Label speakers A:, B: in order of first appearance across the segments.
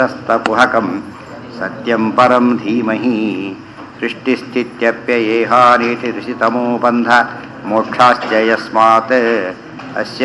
A: स्तपुहकं सत्यं परं धीमहि सृष्टिस्थित्यप्ययेहानीतिरिषितमो बन्ध मोक्षाश्च यस्मात् अस्य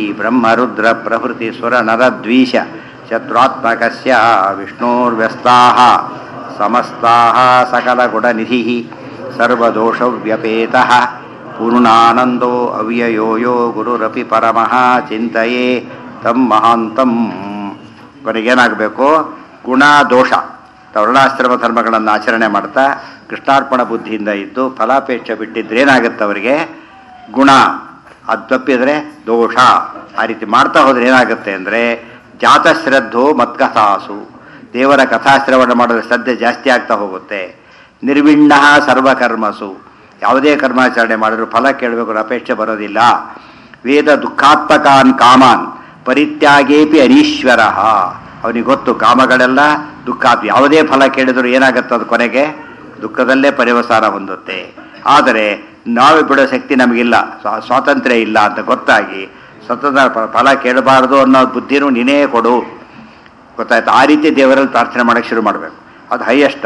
A: श्रीब्रह्मरुद्रप्रभृतिसुरनरद्वीष शत्रुत्मकस्य विष्णोर्व्यस्ताः समस्ताः सकलगुणनिधिः सर्वदोषव्यपेतः पूर्णानन्दो अव्ययो यो ಗುರುರಪಿ ಪರಮಃ ಚಿಂತೆಯೇ ತಮ್ಮ ಮಹಾಂತಂ ಕೊನೆಗೇನಾಗಬೇಕು ಗುಣ ದೋಷ ವರ್ಣಾಶ್ರಮ ಧರ್ಮಗಳನ್ನು ಆಚರಣೆ ಮಾಡ್ತಾ ಕೃಷ್ಣಾರ್ಪಣ ಬುದ್ಧಿಯಿಂದ ಇದ್ದು ಫಲಾಪೇಕ್ಷೆ ಬಿಟ್ಟಿದ್ರೇನಾಗುತ್ತೆ ಅವರಿಗೆ ಗುಣ ಅದು ತಪ್ಪಿದರೆ ದೋಷ ಆ ರೀತಿ ಮಾಡ್ತಾ ಹೋದ್ರೆ ಏನಾಗುತ್ತೆ ಅಂದರೆ ಜಾತಶ್ರದ್ಧೋ ಮತ್ಕಥಾಸು ದೇವರ ಕಥಾಶ್ರವಣ ಮಾಡೋದ್ರ ಶ್ರದ್ಧೆ ಜಾಸ್ತಿ ಆಗ್ತಾ ಹೋಗುತ್ತೆ ನಿರ್ವಿಣ್ಣ ಸರ್ವಕರ್ಮಸು ಯಾವುದೇ ಕರ್ಮಾಚರಣೆ ಮಾಡಿದ್ರು ಫಲ ಕೇಳಬೇಕು ಅಪೇಕ್ಷೆ ಬರೋದಿಲ್ಲ ವೇದ ದುಃಖಾತ್ಮಕಾನ್ ಕಾಮಾನ್ ಪರಿತ್ಯಾಗೇಪಿ ಅನೀಶ್ವರ ಅವನಿಗೆ ಗೊತ್ತು ಕಾಮಗಳೆಲ್ಲ ದುಃಖ ಯಾವುದೇ ಫಲ ಕೇಳಿದ್ರು ಏನಾಗುತ್ತೆ ಅದು ಕೊನೆಗೆ ದುಃಖದಲ್ಲೇ ಪರಿವಸಾನ ಹೊಂದುತ್ತೆ ಆದರೆ ನಾವು ಬಿಡೋ ಶಕ್ತಿ ನಮಗಿಲ್ಲ ಸ್ವಾ- ಸ್ವಾತಂತ್ರ್ಯ ಇಲ್ಲ ಅಂತ ಗೊತ್ತಾಗಿ ಸ್ವತಂತ್ರ ಫ- ಫಲ ಕೇಳಬಾರ್ದು ಅನ್ನೋ ಬುದ್ಧಿನೂ ನೀನೇ ಕೊಡು ಗೊತ್ತಾಯ್ತು ಆ ರೀತಿ ದೇವರಲ್ಲಿ ಪ್ರಾರ್ಥನೆ ಮಾಡೋಕ್ಕೆ ಶುರು ಮಾಡಬೇಕು ಅದು ಹೈಯೆಸ್ಟ್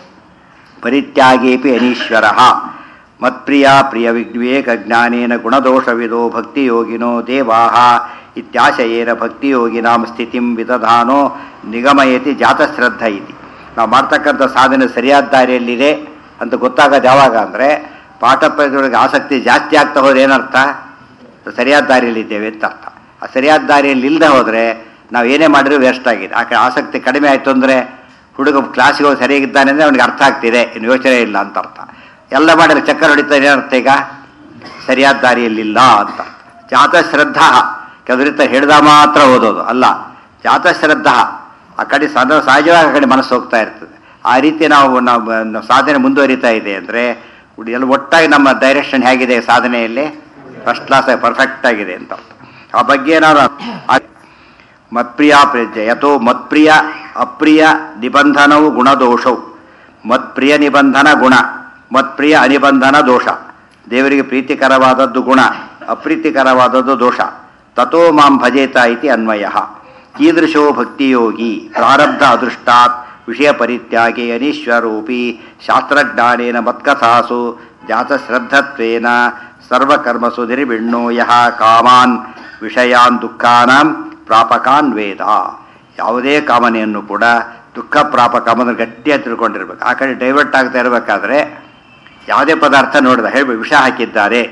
A: ಪರಿತ್ಯಾಗೇಪಿ ಅನೀಶ್ವರ ಮತ್ಪ್ರಿಯ ಪ್ರಿಯ ವಿವೇಕ ಜ್ಞಾನೇನ ಗುಣದೋಷವಿದೋ ಭಕ್ತಿಯೋಗಿನೋ ದೇವಾಹ ಇತ್ಯಾಶಯೇನ ಭಕ್ತಿಯೋಗಿನಾಂ ಸ್ಥಿತಿಂ ವಿದಧಾನೋ ನಿಗಮಯತಿ ಜಾತಶ್ರದ್ಧ ಇತಿ ನಾವು ಮಾಡ್ತಕ್ಕಂಥ ಸಾಧನೆ ಸರಿಯಾದ ದಾರಿಯಲ್ಲಿದೆ ಅಂತ ಗೊತ್ತಾಗೋದು ಯಾವಾಗ ಅಂದರೆ ಪಾಠ ಪ್ರಜ್ಞೆಗಳಿಗೆ ಆಸಕ್ತಿ ಜಾಸ್ತಿ ಆಗ್ತಾ ಹೋದ್ರೆ ಏನರ್ಥ ಸರಿಯಾದ ದಾರಿಯಲ್ಲಿದ್ದೇವೆ ಅಂತ ಅರ್ಥ ಆ ಸರಿಯಾದ ದಾರಿಯಲ್ಲಿ ಇಲ್ಲದೆ ಹೋದರೆ ನಾವು ಏನೇ ಮಾಡಿದ್ರು ವೇಸ್ಟ್ ಆಗಿದೆ ಆ ಕಡೆ ಆಸಕ್ತಿ ಕಡಿಮೆ ಆಯಿತು ಅಂದರೆ ಹುಡುಗ ಕ್ಲಾಸಿಗೆ ಹೋಗಿ ಸರಿಯಾಗಿದ್ದಾನೆ ಅಂದರೆ ಅವನಿಗೆ ಅರ್ಥ ಆಗ್ತಿದೆ ಇನ್ನು ಯೋಚನೆ ಇಲ್ಲ ಅಂತ ಅರ್ಥ ಎಲ್ಲ ಮಾಡಿದ್ರೆ ಚಕ್ಕರ್ ಹೊಡಿತಾರೆ ಏನರ್ಥ ಈಗ ಸರಿಯಾದ ದಾರಿಯಲ್ಲಿಲ್ಲ ಅಂತ ಜಾತ ಶ್ರದ್ಧಾ ಕೆಲವರಿತ ಹಿಡ್ದ ಮಾತ್ರ ಓದೋದು ಅಲ್ಲ ಜಾತ ಶ್ರದ್ಧಾ ಆ ಕಡೆ ಸದ ಸಹಜವಾಗಿ ಆ ಕಡೆ ಮನಸ್ಸು ಹೋಗ್ತಾ ಇರ್ತದೆ ಆ ರೀತಿ ನಾವು ನಾವು ನಾವು ಸಾಧನೆ ಮುಂದುವರಿತಾ ಇದೆ ಅಂದರೆ ಎಲ್ಲ ಒಟ್ಟಾಗಿ ನಮ್ಮ ಡೈರೆಕ್ಷನ್ ಹೇಗಿದೆ ಸಾಧನೆಯಲ್ಲಿ ಫಸ್ಟ್ ಕ್ಲಾಸ್ ಪರ್ಫೆಕ್ಟ್ ಆಗಿದೆ ಅಂತ ಅರ್ಥ ಆ ಬಗ್ಗೆ ನಾನು ಆ- ಮತ್ಪ್ರಿಯ ಪ್ರಿಯ ಯಥೋ ಮತ್ಪ್ರಿಯ ಅಪ್ರಿಯ ನಿಬಂಧನವು ಗುಣದೋಷವು ಮತ್ಪ್ರಿಯ ನಿಬಂಧನ ಗುಣ ಮತ್ಪ್ರಿಯ ಅನಿಬಂಧನ ದೋಷ ದೇವರಿಗೆ ಪ್ರೀತಿಕರವಾದದ್ದು ಗುಣ ಅಪ್ರೀತಿಕರವಾದದ್ದು ದೋಷ ತಥೋ ಮಾಂ ಭಜೇತ ಇತಿ ಅನ್ವಯ ಕೀದೃಶೋ ಭಕ್ತಿಯೋಗಿ ಪ್ರಾರಬ್ಧ ಅದೃಷ್ಟಾತ್ ವಿಷಯ ಪರಿತ್ಯಾಗೆ ಅನೀಶ್ವರೂಪಿ ಶಾಸ್ತ್ರಜ್ಞಾನೇನ ಮತ್ಕಥಾಸು ಜಾತಶ್ರದ್ಧತ್ವೇನ ಸರ್ವಕರ್ಮಸು ನಿರ್ವಿಣ್ಣೋ ಯಃ ಕಾಮಾನ್ ವಿಷಯಾನ್ ದುಃಖಾನಾಂ ಪ್ರಾಪಕಾನ್ ವೇದ ಯಾವುದೇ ಕಾಮನೆಯನ್ನು ಕೂಡ ದುಃಖ ಪ್ರಾಪಕ ಅನ್ನೋದನ್ನ ಗಟ್ಟಿಯಾಗಿ ತಿಳ್ಕೊಂಡಿರ್ಬೇಕು ಆ ಕಡೆ ಡೈವರ್ಟ್ ಆಗ್ತಾ ಇರಬೇಕಾದ್ರೆ ಯಾವುದೇ ಪದಾರ್ಥ ನೋಡಿದ ಹೇಳಿ ವಿಷ ಹಾಕಿದ್ದಾರೆ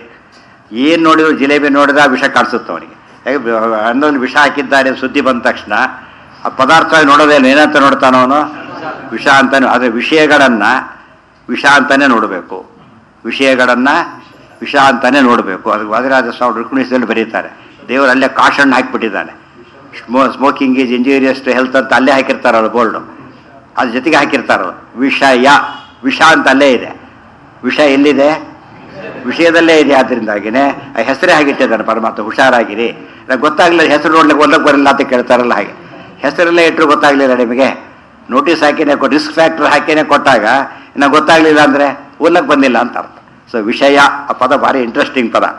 A: ಏನು ನೋಡಿದ್ರು ಜಿಲೇಬಿ ನೋಡಿದ ವಿಷ ಕಾಣಿಸುತ್ತೆ ಅವನಿಗೆ ಅನ್ನೋದು ವಿಷ ಹಾಕಿದ್ದಾರೆ ಸುದ್ದಿ ಬಂದ ತಕ್ಷಣ ಆ ಪದಾರ್ಥ ನೋಡೋದೇ ಇಲ್ಲ ಏನಂತ ನೋಡ್ತಾನೋ ಅವನು ವಿಷ ಅಂತಾನೆ ಆದರೆ ವಿಷಯಗಳನ್ನು ವಿಷ ಅಂತಾನೆ ನೋಡಬೇಕು ವಿಷಯಗಳನ್ನು ವಿಷ ಅಂತಾನೆ ನೋಡಬೇಕು ಅದು ವಾದಿರಾಜ ಸ್ವಾಮಿ ರುಕ್ಮಿಣಿಸಲ್ಲಿ ಬರೀತಾರೆ ದೇವರು ಅಲ್ಲೇ ಕಾಷನ್ ಹಾಕಿಬಿಟ್ಟಿದ್ದಾನೆ smo smoking is injurious to health ಅಂತ ಅಲ್ಲೇ ಹಾಕಿರ್ತಾರಲ್ಲ ಬೋರ್ಡು ಅದ್ರ ಜೊತೆಗೆ ಹಾಕಿರ್ತಾರಲ್ಲ ವಿಷಯ ವಿಷ ಅಂತ ಅಲ್ಲೇ ಇದೆ ವಿಷ ಎಲ್ಲಿದೆ ವಿಷಯದಲ್ಲೇ ಇದೆ ಆದ್ದರಿಂದಾಗಿನೇ ಆ ಹೆಸರೇ ಹಾಗಿಟ್ಟಿದ್ದಾನೆ ಪರಮಾತ್ಮ ಹುಷಾರಾಗಿರಿ ನಂಗೆ ಗೊತ್ತಾಗಲಿಲ್ಲ ಹೆಸರು ನೋಡ್ಲಿಕ್ಕೆ ಓದಕ್ಕೆ ಬರಲ್ಲ ಅಂತ ಕೇಳ್ತಾರಲ್ಲ ಹಾಗೆ ಹೆಸರಲ್ಲೇ ಇಟ್ಟರು ಗೊತ್ತಾಗಲಿಲ್ಲ ನಿಮಗೆ ನೋಟಿಸ್ ಹಾಕಿನೇ ಕೊಟ್ಟು ರಿಸ್ಕ್ ಫ್ಯಾಕ್ಟರ್ ಹಾಕಿನೇ ಕೊಟ್ಟಾಗ ಇನ್ನು ಗೊತ್ತಾಗಲಿಲ್ಲ ಅಂದರೆ ಓದಕ್ಕೆ ಬಂದಿಲ್ಲ ಅಂತ ಅರ್ಥ ಸೊ ವಿಷಯ ಆ ಪದ ಭಾರಿ ಇಂಟ್ರೆಸ್ಟಿಂಗ್ ಪದ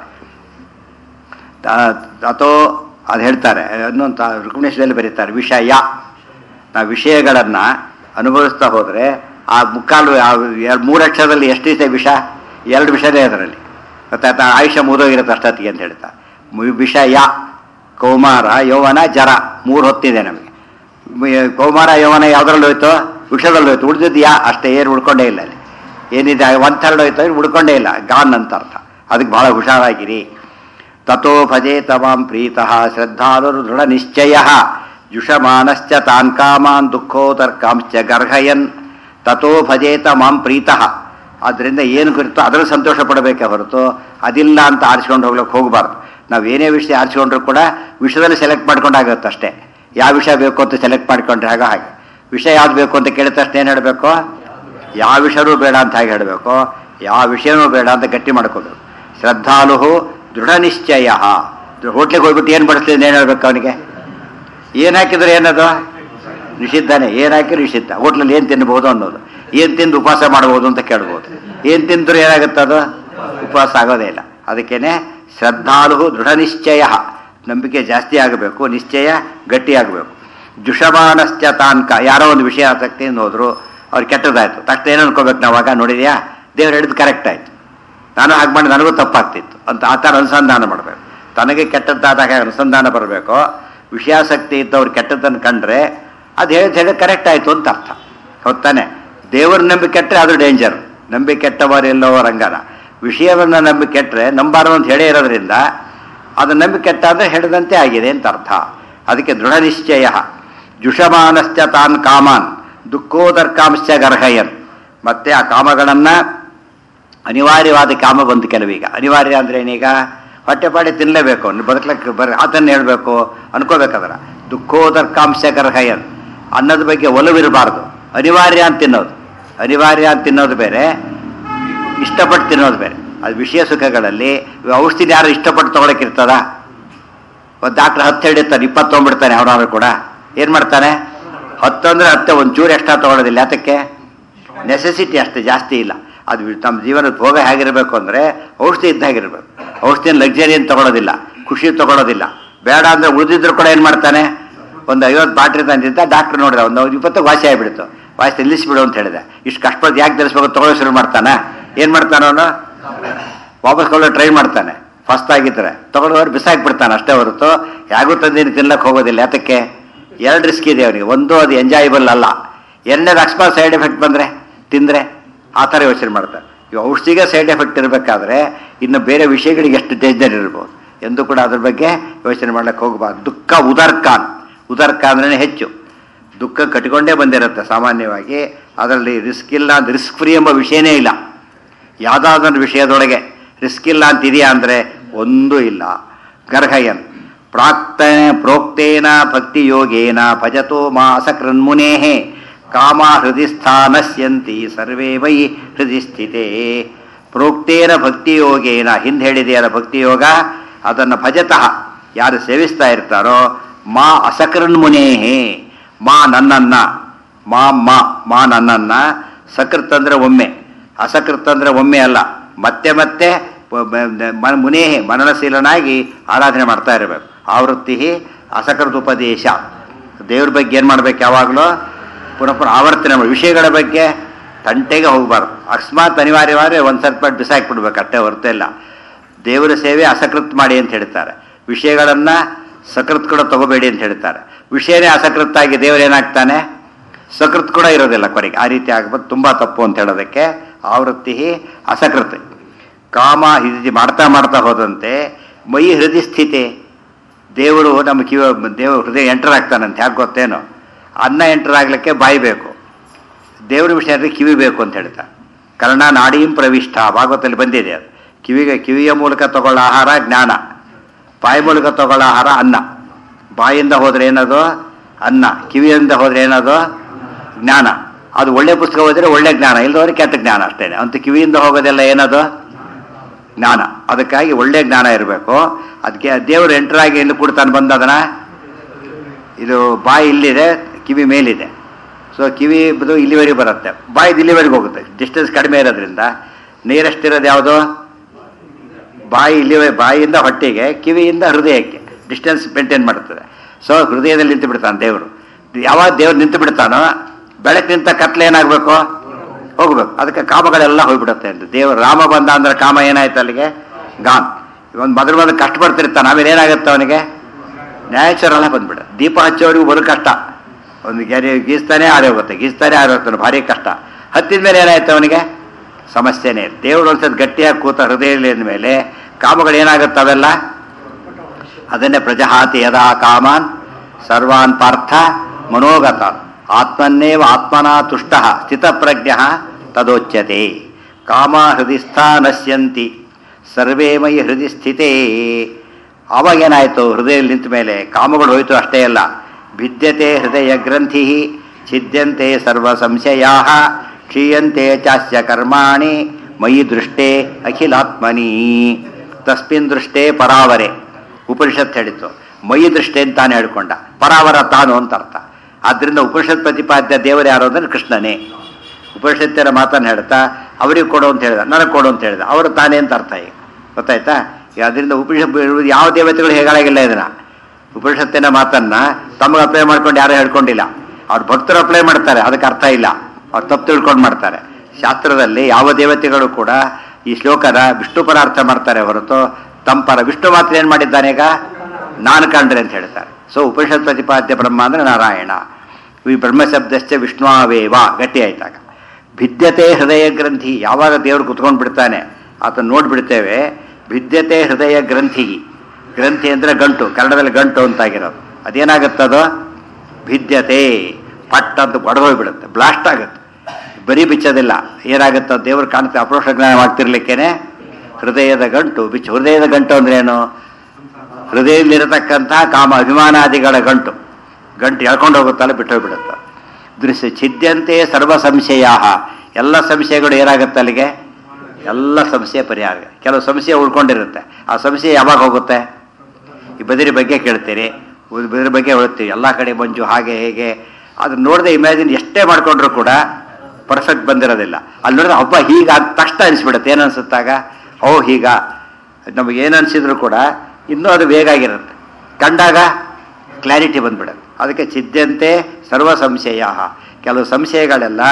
A: ಅಥವಾ ಅದು ಹೇಳ್ತಾರೆ ಇನ್ನೊಂದು ರುಕ್ಮಿಣೇಶ್ವರಲ್ಲಿ ಬರೀತಾರೆ ವಿಷಯ ನಾವು ವಿಷಯಗಳನ್ನು ಅನುಭವಿಸ್ತಾ ಹೋದರೆ ಆ ಮುಕ್ಕಾಲು ಎರಡು ಮೂರು ಅಕ್ಷರದಲ್ಲಿ ಎಷ್ಟಿದೆ ವಿಷ ಎರಡು ವಿಷಯನೇ ಅದರಲ್ಲಿ ಗೊತ್ತಾಯ್ತಾ ಆಯುಷ್ಯ ಮುಗಿದೋಗಿರುತ್ತೆ ಅಷ್ಟೊತ್ತಿಗೆ ಅಂತ ಹೇಳ್ತಾರೆ ಮು- ವಿಷಯ ಕೌಮಾರ ಯೌವನ ಜರ ಮೂರು ಹೊತ್ತಿದೆ ನಮಗೆ ಮ- ಕೌಮಾರ ಯೌವನ ಯಾವುದ್ರಲ್ಲಿ ಹೋಯ್ತು ವಿಷಯದಲ್ಲಿ ಹೋಯ್ತು ಉಳಿದಿದ್ದು ಯಾ ಅಷ್ಟೇ ಏನು ಉಳ್ಕೊಂಡೇ ಇಲ್ಲ ಅಲ್ಲಿ ಏನಿದೆ ಒನ್ ಥರ್ಡ್ ಹೋಯ್ತು ಅಂದ್ರೆ ಉಳ್ಕೊಂಡೇ ಇಲ್ಲ ಗಾನ್ ಅಂತ ಅರ್ಥ ಅದಕ್ಕೆ ಭಾಳ ಹುಷಾರಾಗಿರಿ ತಥೋ ಭಜೇತ ಮಾಂ ಪ್ರೀತಃ ಶ್ರದ್ಧಾಲುರು ದೃಢ ನಿಶ್ಚಯ ಜುಷಮಾನಶ್ಚ ತಾನ್ ಕಾಮಾನ್ ದುಃಖೋತರ್ಕಾಂಶ್ಚ ಗರ್ಹಯನ್ ತಥೋ ಭಜೇತ ಮಾಂ ಪ್ರೀತಃ ಆದ್ದರಿಂದ ಏನು ಕುರಿತು ಅದರಲ್ಲಿ ಸಂತೋಷ ಪಡಬೇಕೆ ಹೊರತು ಅದಿಲ್ಲ ಅಂತ ಆರಿಸ್ಕೊಂಡು ಹೋಗ್ಲಿಕ್ಕೆ ಹೋಗಬಾರ್ದು ನಾವು ಏನೇ ವಿಷಯ ಆರಿಸ್ಕೊಂಡ್ರು ಕೂಡ ವಿಷಯದಲ್ಲಿ ಸೆಲೆಕ್ಟ್ ಮಾಡ್ಕೊಂಡಾಗುತ್ತೆ ಅಷ್ಟೇ ಯಾವ ವಿಷಯ ಬೇಕು ಅಂತ ಸೆಲೆಕ್ಟ್ ಮಾಡ್ಕೊಂಡ್ರೆ ಆಗ ಹಾಗೆ ವಿಷಯ ಯಾವ್ದು ಬೇಕು ಅಂತ ಕೇಳಿದ ತಕ್ಷಣ ಏನು ಹೇಳಬೇಕು ಯಾವ ವಿಷಯನೂ ಬೇಡ ಅಂತ ಹಾಗೆ ಹೇಳಬೇಕು ಯಾವ ವಿಷಯನೂ ಬೇಡ ಅಂತ ಗಟ್ಟಿ ಮಾಡ್ಕೋಬೇಕು ಶ್ರದ್ಧಾಲು ದೃಢ ನಿಶ್ಚಯ ಹೋಟ್ಲಿಗೆ ಹೋಗ್ಬಿಟ್ಟು ಏನು ಬಡಿಸ್ಲಿಲ್ಲ ಏನು ಹೇಳ್ಬೇಕು ಅವನಿಗೆ ಏನು ಹಾಕಿದ್ರೆ ಏನದು ನಿಷಿದ್ಧನೇ ಏನು ಹಾಕಿದ್ರೆ ನಿಷಿದ್ಧ ಹೋಟ್ಲಲ್ಲಿ ಏನು ತಿನ್ಬೋದು ಅನ್ನೋದು ಏನು ತಿಂದು ಉಪವಾಸ ಮಾಡ್ಬೋದು ಅಂತ ಕೇಳ್ಬೋದು ಏನು ತಿಂದ್ರೆ ಏನಾಗುತ್ತೆ ಅದು ಉಪವಾಸ ಆಗೋದೇ ಇಲ್ಲ ಅದಕ್ಕೇನೆ ಶ್ರದ್ಧಾಲು ದೃಢ ನಿಶ್ಚಯ ನಂಬಿಕೆ ಜಾಸ್ತಿ ಆಗಬೇಕು ನಿಶ್ಚಯ ಗಟ್ಟಿ ಆಗಬೇಕು ಜುಷಮಾನಶ್ಚ ತಾನ್ಕ ಯಾರೋ ಒಂದು ವಿಷಯ ಆಸಕ್ತಿಯಿಂದ ಹೋದ್ರು ಅವ್ರು ಕೆಟ್ಟದಾಯ್ತು ತಕ್ಷಣ ಏನು ಅನ್ಕೋಬೇಕು ನಾವಾಗ ನೋಡಿದ್ಯಾ ದೇವ್ರು ಹೇಳಿದ್ದು ಕರೆಕ್ಟ್ ಆಯ್ತು ನಾನು ಹಾಗೆ ಮಾಡಿ ನನಗೂ ತಪ್ಪಾಗ್ತಿತ್ತು ಅಂತ ಆ ಥರ ಅನುಸಂಧಾನ ಮಾಡಬೇಕು ತನಗೆ ಕೆಟ್ಟದ್ದಾದಾಗ ಅನುಸಂಧಾನ ಬರಬೇಕು ವಿಷಯಾಸಕ್ತಿ ಇದ್ದವ್ರು ಕೆಟ್ಟದ್ದನ್ನು ಕಂಡ್ರೆ ಅದು ಹೇಳಿದ ಹೇಳಿ ಕರೆಕ್ಟ್ ಆಯಿತು ಅಂತ ಅರ್ಥ ಹೊತ್ತಾನೆ ದೇವ್ರ ನಂಬಿ ಕೆಟ್ಟರೆ ಅದು ಡೇಂಜರ್ ನಂಬಿ ಕೆಟ್ಟವರೆಲ್ಲೋ ರಂಗನ ವಿಷಯವನ್ನು ನಂಬಿ ಕೆಟ್ಟರೆ ನಂಬಾರದು ಅಂತ ಹೇಳೇ ಇರೋದ್ರಿಂದ ಅದು ನಂಬಿ ಕೆಟ್ಟ ಅಂದರೆ ಹೇಳಿದಂತೆ ಆಗಿದೆ ಅಂತ ಅರ್ಥ ಅದಕ್ಕೆ ದೃಢ ನಿಶ್ಚಯ ಜುಷಮಾನಶ್ಚ ತಾನ್ ಕಾಮಾನ್ ದುಃಖೋದರ್ಕಾಂಶ ಗರ್ಹಯನ್ ಮತ್ತೆ ಆ ಕಾಮಗಳನ್ನು ಅನಿವಾರ್ಯವಾದ ಕಾಮ ಬಂತು ಕೆಲವೀಗ ಅನಿವಾರ್ಯ ಅಂದ್ರೆ ಏನೀಗ ಹೊಟ್ಟೆಪಾಡಿ ತಿನ್ನಲೇಬೇಕು ಬದುಕಲಿಕ್ಕೆ ಬರ ಅದನ್ನು ಹೇಳಬೇಕು ಅನ್ಕೋಬೇಕಾದ್ರೆ ದುಃಖೋದರ್ಕಾಂಶ ಗರ್ಹಯನ್ ಅನ್ನದ ಬಗ್ಗೆ ಒಲವಿರಬಾರ್ದು ಅನಿವಾರ್ಯ ಅಂತ ತಿನ್ನೋದು ಅನಿವಾರ್ಯ ಅಂತ ತಿನ್ನೋದು ಬೇರೆ ಇಷ್ಟಪಟ್ಟು ತಿನ್ನೋದು ಬೇರೆ ಅದು ವಿಷಯ ಸುಖಗಳಲ್ಲಿ ಔಷಧಿ ಯಾರು ಇಷ್ಟಪಟ್ಟು ತೊಗೊಳಕ್ಕಿರ್ತದ ಒಂದು ಡಾಕ್ಟ್ರ್ ಹತ್ತು ಹಿಡಿತಾನೆ ಇಪ್ಪತ್ತು ತೊಗೊಂಡ್ಬಿಡ್ತಾನೆ ಅವನಾದ್ರು ಕೂಡ ಏನು ಮಾಡ್ತಾನೆ ಹತ್ತು ಅಂದರೆ ಹತ್ತೆ ಒಂದು ಚೂರು ಎಕ್ಸ್ಟ್ರಾ ತೊಗೊಳೋದಿಲ್ಲ ಯಾತಕ್ಕೆ ನೆಸೆಸಿಟಿ ಅಷ್ಟೇ ಜಾಸ್ತಿ ಇಲ್ಲ ಅದು ನಮ್ಮ ಜೀವನದ ಭೋಗ ಹೇಗಿರಬೇಕು ಅಂದರೆ ಔಷಧಿ ಇದ್ದಾಗಿರ್ಬೇಕು ಔಷಧಿನ ಲಕ್ಸರಿ ಅಂತ ತಗೊಳ್ಳೋದಿಲ್ಲ ಖುಷಿ ತಗೊಳ್ಳೋದಿಲ್ಲ ಬೇಡ ಅಂದರೆ ಉಳಿದಿದ್ರು ಕೂಡ ಏನು ಮಾಡ್ತಾನೆ ಒಂದು ಐವತ್ತು ಬಾಟ್ರಿ ತಂದಿದ್ದ ಡಾಕ್ಟ್ರ್ ನೋಡಿದ ಒಂದು ಇಪ್ಪತ್ತು ವಾಸಿ ಆಗಿಬಿಡ್ತು ವಾಸಿ ನಿಲ್ಲಿಸ್ಬಿಡು ಅಂತ ಹೇಳಿದೆ ಇಷ್ಟು ಕಷ್ಟಪಟ್ಟು ಯಾಕೆ ಧರಿಸ್ಬೇಕು ತಗೊಳ್ಳೋ ಶುರು ಮಾಡ್ತಾನೆ ಏನು ಮಾಡ್ತಾನೆ ಅವನು ವಾಪಸ್ ಕೊಳ್ಳೋ ಟ್ರೈ ಮಾಡ್ತಾನೆ ಫಸ್ಟ್ ಆಗಿದ್ರೆ ತಗೊಂಡವ್ರು ಬಿಸಾಕ್ಬಿಡ್ತಾನೆ ಅಷ್ಟೇ ಹೊರತು ಯಾಗೂ ತಂದಿನ ತಿನ್ಲಕ್ಕೆ ಹೋಗೋದಿಲ್ಲ ಯಾತಕ್ಕೆ ಎರಡು ರಿಸ್ಕ್ ಇದೆ ಅವನಿಗೆ ಒಂದು ಅದು ಎಂಜಾಯಬಲ್ ಅಲ್ಲ ಎರಡನೇದು ಅಕಸ್ಮಾತ್ ಸೈಡ್ ಎಫೆಕ್ಟ್ ಬಂದರೆ ತಿಂದರೆ ಆ ಥರ ಯೋಚನೆ ಮಾಡ್ತಾರೆ ಈಗ ಔಷಧಿಗೆ ಸೈಡ್ ಎಫೆಕ್ಟ್ ಇರಬೇಕಾದ್ರೆ ಇನ್ನು ಬೇರೆ ವಿಷಯಗಳಿಗೆ ಎಷ್ಟು ಡೇಂಜರ್ ಇರ್ಬೋದು ಎಂದು ಕೂಡ ಅದ್ರ ಬಗ್ಗೆ ಯೋಚನೆ ಮಾಡ್ಲಿಕ್ಕೆ ಹೋಗಬಾರ್ದು ದುಃಖ ಉದರ್ಕಾನ್ ಉದರ್ಕ ಅಂದ್ರೆ ಹೆಚ್ಚು ದುಃಖ ಕಟ್ಟಿಕೊಂಡೇ ಬಂದಿರುತ್ತೆ ಸಾಮಾನ್ಯವಾಗಿ ಅದರಲ್ಲಿ ರಿಸ್ಕ್ ಇಲ್ಲ ಅಂತ ರಿಸ್ಕ್ ಫ್ರೀ ಎಂಬ ವಿಷಯನೇ ಇಲ್ಲ ಯಾವುದಾದ್ರೂ ವಿಷಯದೊಳಗೆ ರಿಸ್ಕ್ ಇಲ್ಲ ಅಂತ ಇದೆಯಾ ಅಂದರೆ ಒಂದೂ ಇಲ್ಲ ಗರ್ಹಯನ್ ಪ್ರಾಕ್ತ ಪ್ರೋಕ್ತೇನ ಭಕ್ತಿ ಯೋಗೇನ ಭಜತೋ ಮಾ ಅಸಕೃನ್ಮುನೇಹೇ ಕಾಮ ಹೃದಯ ಸ್ಥಾನಸ್ಯಂತಿ ಸರ್ವೇ ವೈ ಹೃದಯ ಸ್ಥಿತೇ ಪ್ರೋಕ್ತೇನ ಭಕ್ತಿ ಯೋಗೇನ ಹಿಂದೆ ಹೇಳಿದೆಯಲ್ಲ ಭಕ್ತಿ ಯೋಗ ಅದನ್ನು ಭಜತಃ ಯಾರು ಸೇವಿಸ್ತಾ ಇರ್ತಾರೋ ಮಾ ಅಸಕೃನ್ಮುನೇಹೇ ಮಾ ನನ್ನನ್ನ ಮಾ ಮಾ ಮಾ ನನ್ನನ್ನ ಸಕೃತ್ ಅಂದ್ರೆ ಒಮ್ಮೆ ಅಸಕೃತ್ ಅಂದ್ರೆ ಒಮ್ಮೆ ಅಲ್ಲ ಮತ್ತೆ ಮತ್ತೆ ಮ- ಮುನೇಹೆ ಮನನಶೀಲನಾಗಿ ಆರಾಧನೆ ಮಾಡ್ತಾ ಇರಬೇಕು ಆವೃತ್ತಿ ಅಸಕೃತ ಉಪದೇಶ ದೇವ್ರ ಬಗ್ಗೆ ಏನು ಮಾಡ್ಬೇಕು ಯಾವಾಗಲೂ ಪುನಃ ಪುನಃ ಆವರ್ತನೆ ಮಾಡಿ ವಿಷಯಗಳ ಬಗ್ಗೆ ತಂಟೆಗೆ ಹೋಗಬಾರ್ದು ಅಕಸ್ಮಾತ್ ಅನಿವಾರ್ಯವಾದರೆ ಒಂದು ಸ್ವಲ್ಪ ಬಿಸಾಕ್ಬಿಡ್ಬೇಕು ಅಷ್ಟೇ ಹೊರತು ಇಲ್ಲ ದೇವರ ಸೇವೆ ಅಸಕೃತ್ ಮಾಡಿ ಅಂತ ಹೇಳ್ತಾರೆ ವಿಷಯಗಳನ್ನು ಸಕೃತ್ ಕೂಡ ತಗೋಬೇಡಿ ಅಂತ ಹೇಳ್ತಾರೆ ವಿಷಯನೇ ಅಸಕೃತ್ತಾಗಿ ದೇವರು ಏನಾಗ್ತಾನೆ ಸಕೃತ್ ಕೂಡ ಇರೋದಿಲ್ಲ ಕೊನೆಗೆ ಆ ರೀತಿ ಆಗ್ಬೋದು ತುಂಬ ತಪ್ಪು ಅಂತ ಹೇಳೋದಕ್ಕೆ ಆವೃತ್ತಿ ಅಸಕೃತ್ ಕಾಮ ಇದು ಮಾಡ್ತಾ ಮಾಡ್ತಾ ಹೋದಂತೆ ಮೈ ಹೃದಯ ಸ್ಥಿತಿ ದೇವರು ನಮ್ಮ ಕಿವ ದೇವ ಹೃದಯ ಎಂಟರ್ ಆಗ್ತಾನಂತೆ ಯಾಕೆ ಗೊತ್ತೇನು ಅನ್ನ ಎಂಟರ್ ಆಗ್ಲಿಕ್ಕೆ ಬಾಯಿ ಬೇಕು ದೇವರ ವಿಷಯ ಅಂದರೆ ಕಿವಿ ಬೇಕು ಅಂತ ಹೇಳ್ತಾರೆ ಕರ್ಣ ನಾಡೀಂ ಪ್ರವಿಷ್ಟ ಭಾಗವತಲ್ಲಿ ಬಂದಿದೆ ಅದು ಕಿವಿಗೆ ಕಿವಿಯ ಮೂಲಕ ತಗೊಳ್ಳೋ ಆಹಾರ ಜ್ಞಾನ ಬಾಯಿ ಮೂಲಕ ತಗೊಳ್ಳೋ ಆಹಾರ ಅನ್ನ ಬಾಯಿಂದ ಹೋದ್ರೆ ಏನದು ಅನ್ನ ಕಿವಿಯಿಂದ ಹೋದ್ರೆ ಏನದು ಜ್ಞಾನ ಅದು ಒಳ್ಳೆ ಪುಸ್ತಕ ಓದಿದ್ರೆ ಒಳ್ಳೆ ಜ್ಞಾನ ಇಲ್ಲದವ್ರಿಗೆ ಕೆಟ್ಟ ಜ್ಞಾನ ಅಷ್ಟೇನೆ ಅಂತ ಕಿವಿಯಿಂದ ಹೋಗೋದೆಲ್ಲ ಏನದು ಜ್ಞಾನ ಅದಕ್ಕಾಗಿ ಒಳ್ಳೆ ಜ್ಞಾನ ಇರಬೇಕು ಅದಕ್ಕೆ ದೇವರು ಎಂಟರಾಗಿ ಎಲ್ಲಿ ಕೊಡ್ತಾನೆ ಬಂದು ಅದನ್ನ ಇದು ಬಾಯಿ ಇಲ್ಲಿದೆ ಕಿವಿ ಮೇಲಿದೆ ಸೊ ಕಿವಿ ಇದು ಇಲ್ಲಿವರೆಗೆ ಬರುತ್ತೆ ಬಾಯಿದು ಇಲ್ಲಿವರೆಗೆ ಹೋಗುತ್ತೆ ಡಿಸ್ಟೆನ್ಸ್ ಕಡಿಮೆ ಇರೋದ್ರಿಂದ ನಿಯರೆಸ್ಟ್ ಇರೋದು ಯಾವುದು ಬಾಯಿ ಇಲ್ಲಿ ಬಾಯಿಯಿಂದ ಹೊಟ್ಟೆಗೆ ಕಿವಿಯಿಂದ ಹೃದಯಕ್ಕೆ ಡಿಸ್ಟೆನ್ಸ್ ಮೇಂಟೈನ್ ಮಾಡ್ತದೆ ಸೊ ಹೃದಯದಲ್ಲಿ ನಿಂತು ಬಿಡ್ತಾನೆ ದೇವರು ಯಾವಾಗ ದೇವ್ರು ನಿಂತು ಬಿಡ್ತಾನೋ ಬೆಳಕು ನಿಂತ ಕತ್ಲೆ ಏನಾಗಬೇಕು ಹೋಗ್ಬೇಕು ಅದಕ್ಕೆ ಕಾಮಗಳೆಲ್ಲ ಹೋಗ್ಬಿಡುತ್ತೆ ಅಂತ ದೇವರು ರಾಮ ಬಂದ ಅಂದ್ರೆ ಕಾಮ ಏನಾಯ್ತು ಅಲ್ಲಿಗೆ ಗಾನ್ ಒಂದು ಮೊದಲು ಮೊದಲು ಕಷ್ಟಪಡ್ತಿರ್ತಾನೆ ಆಮೇಲೆ ಏನಾಗುತ್ತೆ ಅವನಿಗೆ ನ್ಯಾಚುರಲ್ ಬಂದ್ಬಿಡ ದೀಪ ಹಚ್ಚೋರಿಗೂ ಬರೋ ಕಷ್ಟ ಒಂದು ಗೆರೆ ಗೀಸ್ತಾನೆ ಆರೆ ಹೋಗುತ್ತೆ ಗೀಸ್ತಾನೆ ಆರೆ ಹೋಗ್ತಾನೆ ಭಾರಿ ಕಷ್ಟ ಹತ್ತಿದ ಮೇಲೆ ಏನಾಯ್ತು ಅವನಿಗೆ ಸಮಸ್ಯೆನೇ ಇಲ್ಲ ದೇವರು ಒಂದ್ಸತಿ ಗಟ್ಟಿಯಾಗಿ ಕೂತ ಹೃದಯದಲ್ಲಿ ಮೇಲೆ ಕಾಮಗಳು ಏನಾಗುತ್ತೆ ಅವೆಲ್ಲ ಅದನ್ನೇ ಪ್ರಜಹಾತಿ ಯದಾ ಕಾಮಾನ್ ಸರ್ವಾನ್ ಪಾರ್ಥ ಮನೋಗತ ಆತ್ಮನ್ನೇವ ಆತ್ಮನ ತುಷ್ಟ ಸ್ಥಿತಪ್ರಜ್ಞ ತದೋಚ್ಯತೆ ಕಾಮ ಹೃದಯಸ್ಥಾ ನಶ್ಯಂತಿ ಸರ್ವೇ ಮೈ ಹೃದಯ ಸ್ಥಿತೇ ಆವಾಗೇನಾಯಿತು ಹೃದಯದಲ್ಲಿ ನಿಂತ ಮೇಲೆ ಕಾಮಗಳು ಹೋಯಿತು ಅಷ್ಟೇ ಅಲ್ಲ ಭಿದ್ಯತೆ ಹೃದಯ ಗ್ರಂಥಿ ಛಿದ್ಯಂತೆ ಸರ್ವ ಸಂಶಯಾ ಕ್ಷೀಯಂತೆ ಚಾಸ್ಯ ಕರ್ಮಾಣಿ ಮಯಿ ದೃಷ್ಟೇ ಅಖಿಲಾತ್ಮನಿ ತಸ್ಮಿನ್ ದೃಷ್ಟೇ ಪರಾವರೆ ಉಪನಿಷತ್ ಹೇಳಿತು ಮಯಿ ದೃಷ್ಟಿ ಅಂತ ತಾನು ಹೇಳ್ಕೊಂಡ ಪರಾವರ ತಾನು ಅಂತ ಅರ್ಥ ಆದ್ದರಿಂದ ಉಪನಿಷತ್ ಪ್ರತಿಪಾದ್ಯ ದೇವರು ಯಾರು ಅಂದ್ರೆ ಕೃಷ್ಣನೇ ಉಪನಿಷತ್ತಿನ ಮಾತನ್ನು ಹೇಳ್ತಾ ಅವರಿಗೆ ಕೊಡು ಅಂತ ಹೇಳಿದ ನನಗೆ ಕೊಡು ಅಂತ ಹೇಳಿದ ಅವರು ತಾನೇ ಅಂತ ಅರ್ಥ ಈಗ ಗೊತ್ತಾಯ್ತಾ ಈಗ ಅದರಿಂದ ಉಪನಿಷತ್ ಯಾವ ದೇವತೆಗಳು ಹೇಗಾಗಿಲ್ಲ ಇದನ್ನ ಉಪನಿಷತ್ತಿನ ಮಾತನ್ನ ತಮಗೆ ಅಪ್ಲೈ ಮಾಡ್ಕೊಂಡು ಯಾರು ಹೇಳ್ಕೊಂಡಿಲ್ಲ ಅವ್ರ ಭಕ್ತರು ಅಪ್ಲೈ ಮಾಡ್ತಾರೆ ಅದಕ್ಕೆ ಅರ್ಥ ಇಲ್ಲ ಅವ್ರು ತಪ್ಪು ತಿಳ್ಕೊಂಡು ಮಾಡ್ತಾರೆ ಶಾಸ್ತ್ರದಲ್ಲಿ ಯಾವ ದೇವತೆಗಳು ಕೂಡ ಈ ಶ್ಲೋಕನ ವಿಷ್ಣು ಪರ ಅರ್ಥ ಮಾಡ್ತಾರೆ ಹೊರತು ತಮ್ಮ ಪರ ವಿಷ್ಣು ಮಾತ್ರ ಏನು ಮಾಡಿದ್ದಾನೆ ಈಗ ನಾನು ಕಂಡ್ರೆ ಅಂತ ಹೇಳ್ತಾರೆ ಸೊ ಉಪನಿಷತ್ ಪ್ರತಿಪಾದ್ಯ ಬ್ರಹ್ಮ ಅಂದ್ರೆ ನಾರಾಯಣ ಈ ಬ್ರಹ್ಮಶಬ್ದಶ್ಚ ವಿಷ್ಣುವೇವ ಗಟ್ಟಿ ಆಯ್ತಾಗ ಭಿದ್ಯತೆ ಹೃದಯ ಗ್ರಂಥಿ ಯಾವಾಗ ದೇವರು ಕುತ್ಕೊಂಡು ಬಿಡ್ತಾನೆ ಆತ ನೋಡ್ಬಿಡ್ತೇವೆ ಭಿದ್ಯತೆ ಹೃದಯ ಗ್ರಂಥಿ ಗ್ರಂಥಿ ಅಂದ್ರೆ ಗಂಟು ಕನ್ನಡದಲ್ಲಿ ಗಂಟು ಅಂತಾಗಿರೋದು ಅದೇನಾಗುತ್ತದು ಭಿದ್ಯತೆ ಪಟ್ ಅಂತ ಒಡೆದೋಗ್ಬಿಡುತ್ತೆ ಬ್ಲಾಸ್ಟ್ ಆಗುತ್ತೆ ಬರೀ ಬಿಚ್ಚೋದಿಲ್ಲ ಏನಾಗುತ್ತೆ ದೇವರು ಕಾಣುತ್ತೆ ಅಪ್ರೋಷ ಜ್ಞಾನ ಮಾಡ್ತಿರ್ಲಿಕ್ಕೇನೆ ಹೃದಯದ ಗಂಟು ಬಿಚ್ಚು ಹೃದಯದ ಗಂಟು ಅಂದ್ರೆ ಏನು ಹೃದಯದಲ್ಲಿರತಕ್ಕಂತಹ ಕಾಮ ಅಭಿಮಾನಾದಿಗಳ ಗಂಟು ಗಂಟು ಎಳ್ಕೊಂಡು ಹೋಗುತ್ತಲ್ಲ ಬಿಟ್ಟೋಗ್ಬಿಡುತ್ತೆ ದೃಶ್ಯ ಛಿದ್ಯಂತೆ ಸರ್ವ ಸಂಶಯ ಎಲ್ಲ ಸಂಶಯಗಳು ಏನಾಗುತ್ತೆ ಅಲ್ಲಿಗೆ ಎಲ್ಲ ಸಂಶಯ ಪರಿಹಾರ ಕೆಲವು ಸಂಶಯ ಉಳ್ಕೊಂಡಿರುತ್ತೆ ಆ ಸಂಶಯ ಯಾವಾಗ ಹೋಗುತ್ತೆ ಈ ಬದಿರಿ ಬಗ್ಗೆ ಕೇಳ್ತೀರಿ ಉ- ಬದಿರಿ ಬಗ್ಗೆ ಹೇಳ್ತೀವಿ ಎಲ್ಲ ಕಡೆ ಮಂಜು ಹಾಗೆ ಹೇಗೆ ಅದನ್ನ ನೋಡದೆ ಇಮ್ಯಾಜಿನ್ ಎಷ್ಟೇ ಮಾಡ್ಕೊಂಡ್ರು ಕೂಡ ಪರ್ಫೆಕ್ಟ್ ಬಂದಿರೋದಿಲ್ಲ ಅಲ್ಲಿ ನೋಡಿದ್ರೆ ಹಬ್ಬ ಹೀಗ ಅಂದ ತಕ್ಷಣ ಅನಿಸ್ಬಿಡುತ್ತೆ ಏನು ಅನ್ಸುತ್ತಾಗ ಓ ಹೀಗ ನಮಗೆ ಏನು ಅನಿಸಿದ್ರು ಕೂಡ ಇನ್ನೂ ಅದು ಬೇಗ ಆಗಿರುತ್ತೆ ಕಂಡಾಗ ಕ್ಲಾರಿಟಿ ಬಂದ್ಬಿಡುತ್ತೆ ಅದಕ್ಕೆ ಚಿದ್ಯಂತೆ ಸರ್ವ ಸಂಶಯ ಕೆಲವು ಸಂಶಯಗಳೆಲ್ಲ